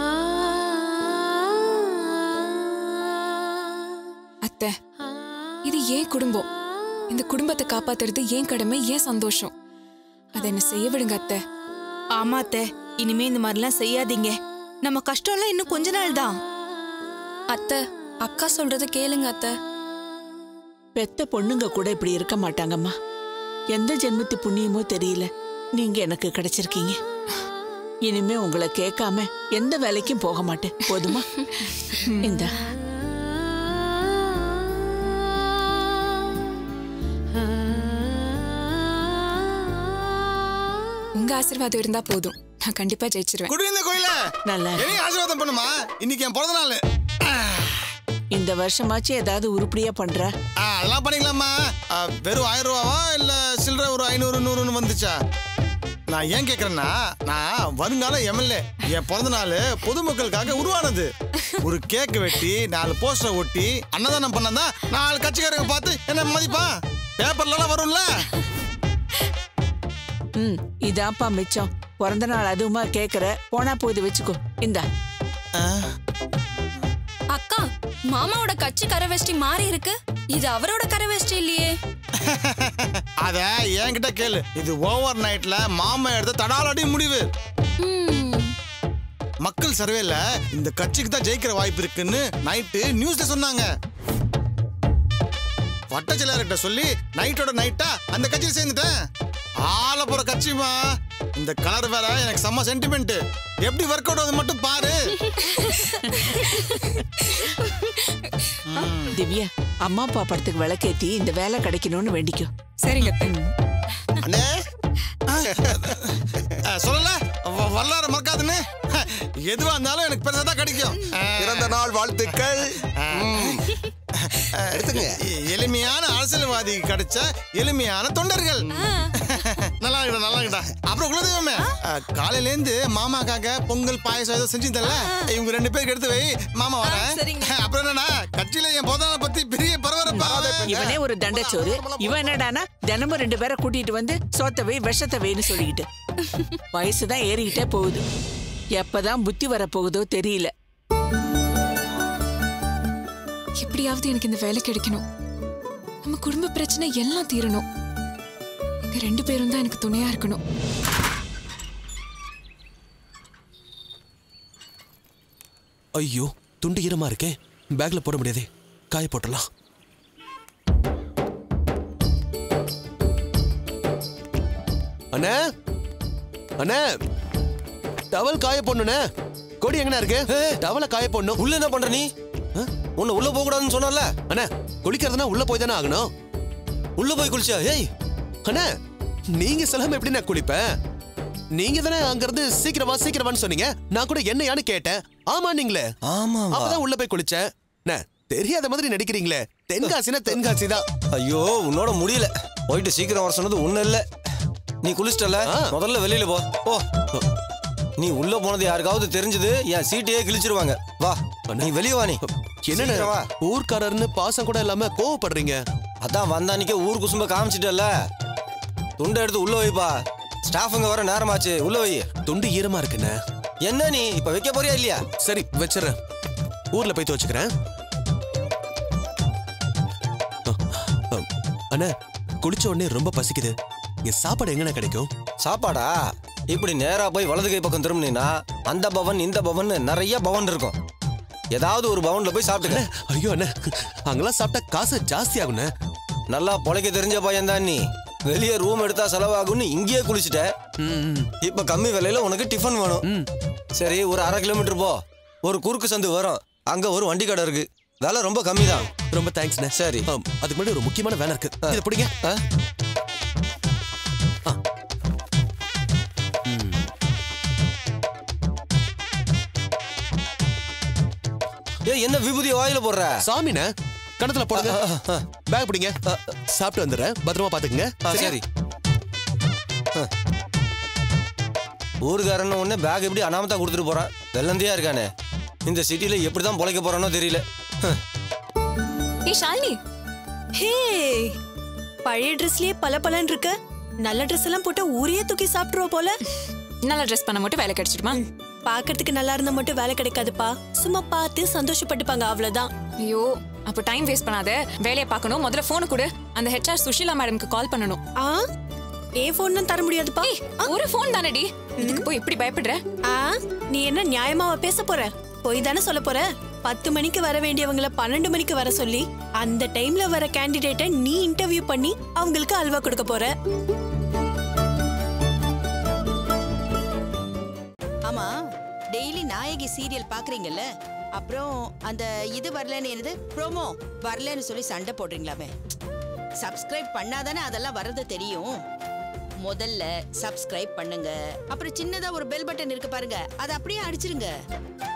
அத்தை இது ஏன் குடும்பம் இந்த குடும்பத்தை காப்பாத்துறது ஏன் கடமை ஏன் சந்தோஷம் அதை என்ன செய்ய விடுங்க அத்தை ஆமா அத்தை இனிமே இந்த மாதிரிலாம் செய்யாதீங்க நம்ம கஷ்டம்லாம் இன்னும் கொஞ்ச நாள் தான் அத்தை அக்கா சொல்றத கேளுங்க அத்தை பெத்த பொண்ணுங்க கூட இப்படி இருக்க மாட்டாங்கம்மா எந்த ஜென்மத்து புண்ணியமோ தெரியல நீங்க எனக்கு கிடைச்சிருக்கீங்க இனிமே உங்களை கேட்காம எந்த வேலைக்கும் போக மாட்டேன் போதுமா இந்த உங்க ஆசீர்வாதம் இருந்தா போதும் நான் கண்டிப்பா ஜெயிச்சிருவேன் குடி இந்த கோயில நல்லா என்னையும் ஆசீர்வாதம் பண்ணுமா இன்னைக்கு என் பிறந்த நாள் இந்த வருஷமாச்சும் ஏதாவது உருப்படியா பண்ற ஆ, அதெல்லாம் பண்ணிக்கலாமா ஆ, வெறும் ஆயிரம் ரூபாவா இல்ல சில்லற ஒரு ஐநூறு நூறுன்னு வந்துச்சா நான் ஏன் கேக்குறேன்னா நான் வருங்கால எம்எல்ஏ என் பிறந்த நாள் பொதுமக்களுக்காக உருவானது ஒரு கேக் வெட்டி நாலு போஸ்டர் ஒட்டி அன்னதானம் பண்ணா நாலு கட்சிக்காரங்க பார்த்து என்ன மதிப்பா பேப்பர்லாம் வரும்ல ம் இதாப்பா மிச்சம் பிறந்த நாள் அதுவுமா கேக்குற போனா போகுது வச்சுக்கோ இந்தா அக்கா மாமாவோட கட்சி கரவேஷ்டி மாறி இருக்கு இது அவரோட கரவேஷ்டி இல்லையே அத என்கிட்ட கேளு இது ஓவர் நைட்ல மாமா எடுத்த தடாலடி முடிவு மக்கள் சர்வேல இந்த கட்சிக்கு தான் ஜெயிக்கிற வாய்ப்பு இருக்குன்னு நைட்டு நியூஸ்ல சொன்னாங்க வட்டச்செயலாளர்கிட்ட சொல்லி நைட்டோட நைட்டா அந்த கட்சியில் சேர்ந்துட்டேன் ஆள போற கட்சிமா இந்த கலர் வேற எனக்கு செம்ம சென்டிமெண்ட் எப்படி ஒர்க் அவுட் ஆகுது மட்டும் பாரு திவ்யா அம்மா அப்பா படத்துக்கு விளக்கேத்தி இந்த வேலை கிடைக்கணும்னு வேண்டிக்கோ சரிங்க அண்ணே அஹ், சொல்லல வ- வரலாறு மறக்காதுன்னு எதுவா இருந்தாலும் எனக்கு பெருசா தான் கிடைக்கும் பிறந்த நாள் வாழ்த்துக்கள் எடுத்துங்க எளிமையான அரசியல்வாதி கிடைச்ச எளிமையான தொண்டர்கள் நல்லா இருக்கடா நல்லா இருக்கடா அப்புறம் குலதெய்வமே அஹ், காலையில இருந்து மாமாக்காக பொங்கல் பாயசம் ஏதோ செஞ்சுதல்ல இவங்க ரெண்டு பேருக்கு எடுத்து வை மாமா வரேன் அப்புறம் என்னடா கட்சியில என் பொதான பத்தி பெரிய பரபரப்பா இவனே ஒரு தண்டச்சோறு இவன் என்னடானா தினமும் ரெண்டு பேரை கூட்டிட்டு வந்து சோத்த வை விஷத்தை வைன்னு சொல்லிக்கிட்டு வயசுதான் ஏறிக்கிட்டே போகுது எப்பதான் புத்தி வரப்போகுதோ தெரியல எப்படியாவது எனக்கு இந்த வேலை கிடைக்கணும் நம்ம குடும்ப பிரச்சனை எல்லாம் தீரணும் இங்க ரெண்டு பேரும் தான் எனக்கு துணையா இருக்கணும் ஐயோ துண்டு ஈரமா இருக்கே பேக்ல போட முடியாதே காய போட்டுடலாம் அண்ணே அண்ணே டவல் காய போடணுண்ணே கொடி எங்கண்ணா இருக்கு டவலை காய போடணும் உள்ள என்ன பண்ற நீ உன்னை உள்ள போக கூடாதுன்னு சொன்னல அண்ணே குளிக்கிறதுனா உள்ள போய் தானே ஆகணும் உள்ள போய் குளிச்சா ஏய் அண்ணே நீங்க சொல்லாம எப்படி நான் குளிப்பேன் நீங்க தானே அங்க இருந்து சீக்கிரமா சீக்கிரமான்னு சொன்னீங்க நான் கூட என்னையான்னு கேட்டேன் ஆமா நீங்களே ஆமா அப்பதான் உள்ள போய் குளிச்சேன் அண்ணே, தெரியாத மாதிரி நடிக்கிறீங்களே தென்காசினா தென்காசி தான் ஐயோ உன்னோட முடியல போயிட்டு சீக்கிரம் வர சொன்னது ஒண்ணு இல்ல நீ குளிச்சிட்டல முதல்ல வெளியில போ போ நீ உள்ள போனது யாருக்காவது தெரிஞ்சது என் சீட்டையே கிழிச்சிருவாங்க வா நீ வெளியே வா நீ என்னண்ணே சீக்கிரம் வா ஊர்க்காரர்னு பாசம் கூட இல்லாம கோவப்படுறீங்க அதான் வந்தானிக்கே ஊர் குசும்ப காமிச்சிட்டல துண்டை எடுத்து உள்ள வைப்பா ஸ்டாஃபுங்க வர நேரமாச்சு உள்ள வை துண்டு ஈரமா இருக்குண்ணே என்ன நீ இப்ப வைக்க போறியா இல்லையா சரி வச்சிடறேன் ஊர்ல போய் துவச்சுக்கிறேன் அண்ணா குளிச்ச உடனே ரொம்ப பசிக்குது இங்க சாப்பாடு எங்கண்ணே கிடைக்கும் சாப்பாடா இப்படி நேரா போய் வலது கை பக்கம் திரும்பினீங்கன்னா அந்த பவன் இந்த பவன் நிறைய பவன் இருக்கும் ஏதாவது ஒரு பவன்ல போய் சாப்பிட்டுக்க ஐயோ அண்ணே அங்கெல்லாம் சாப்பிட்டா காசு ஜாஸ்தி ஆகுண்ணே நல்லா பொழைக்க தெரிஞ்ச பையன் தான் நீ வெளியே ரூம் எடுத்தா செலவாகும்னு இங்கேயே குளிச்சுட்ட இப்ப கம்மி விலையில உனக்கு டிஃபன் வேணும் சரி ஒரு அரை கிலோமீட்டர் போ ஒரு குறுக்கு சந்து வரும் அங்க ஒரு வண்டி கடை இருக்கு விலை ரொம்ப கம்மி தான் ரொம்ப தேங்க்ஸ்ண்ணே சரி அதுக்கு முன்னாடி ஒரு முக்கியமான வேலை இருக்கு இதை பிடிங்க ஏய் என்ன விபூதி வாயில போடுற சாமிண்ணே கணத்துல போடுங்க பேக் பிடிங்க சாப்பிட்டு வந்துடுறேன் பத்திரமா பாத்துக்கங்க ஆ, சரியா? சரி ஊருக்காரன் ஒண்ணு பேக் எப்படி அனாமத்தா கொடுத்துட்டு போறான் வெள்ளந்தியா இருக்கானே இந்த சிட்டில எப்படிதான் பொழைக்க போறானோ தெரியல ஹம். ஏய் ஷாலினி ஹே பழைய ட்ரெஸ்லயே பல பலன் இருக்க நல்ல ட்ரெஸ் எல்லாம் போட்டா ஊரையே தூக்கி சாப்பிட்டுருவ போல நல்லா ட்ரெஸ் பண்ண மட்டும் வேலை கிடைச்சிடுமா பாக்கிறதுக்கு நல்லா இருந்தா மட்டும் வேலை கிடைக்காதுப்பா சும்மா பார்த்து சந்தோஷப்பட்டுப்பாங்க அவ்வளவுதான் ஐயோ அப்போ டைம் வேஸ்ட் பண்ணாத வேலையை பார்க்கணும் முதல்ல போன் கொடு அந்த ஹெச்ஆர் சுஷீலா மேடம்க்கு கால் பண்ணணும் ஆ ஏ போன் தான் தர முடியாதுப்பா ஒரு போன் தானடி இதுக்கு போய் இப்படி பயப்படுற ஆ நீ என்ன நியாயமாவா பேச போற போய் தானே சொல்ல போற பத்து மணிக்கு வர வேண்டியவங்கள பன்னெண்டு மணிக்கு வர சொல்லி அந்த டைம்ல வர கேண்டிடேட்டை நீ இன்டர்வியூ பண்ணி அவங்களுக்கு அல்வா கொடுக்க போற ஆமா டெய்லி நாயகி சீரியல் பாக்குறீங்கல்ல அப்புறம் அந்த இது வரலன்னு என்னது ப்ரோமோ வரலன்னு சொல்லி சண்டை போடுறீங்களாமே சப்ஸ்கிரைப் பண்ணாதானே அதெல்லாம் வர்றது தெரியும் முதல்ல சப்ஸ்கிரைப் பண்ணுங்க அப்புறம் சின்னதா ஒரு பெல் பட்டன் இருக்கு பாருங்க அதை அப்படியே அடிச்சிருங்க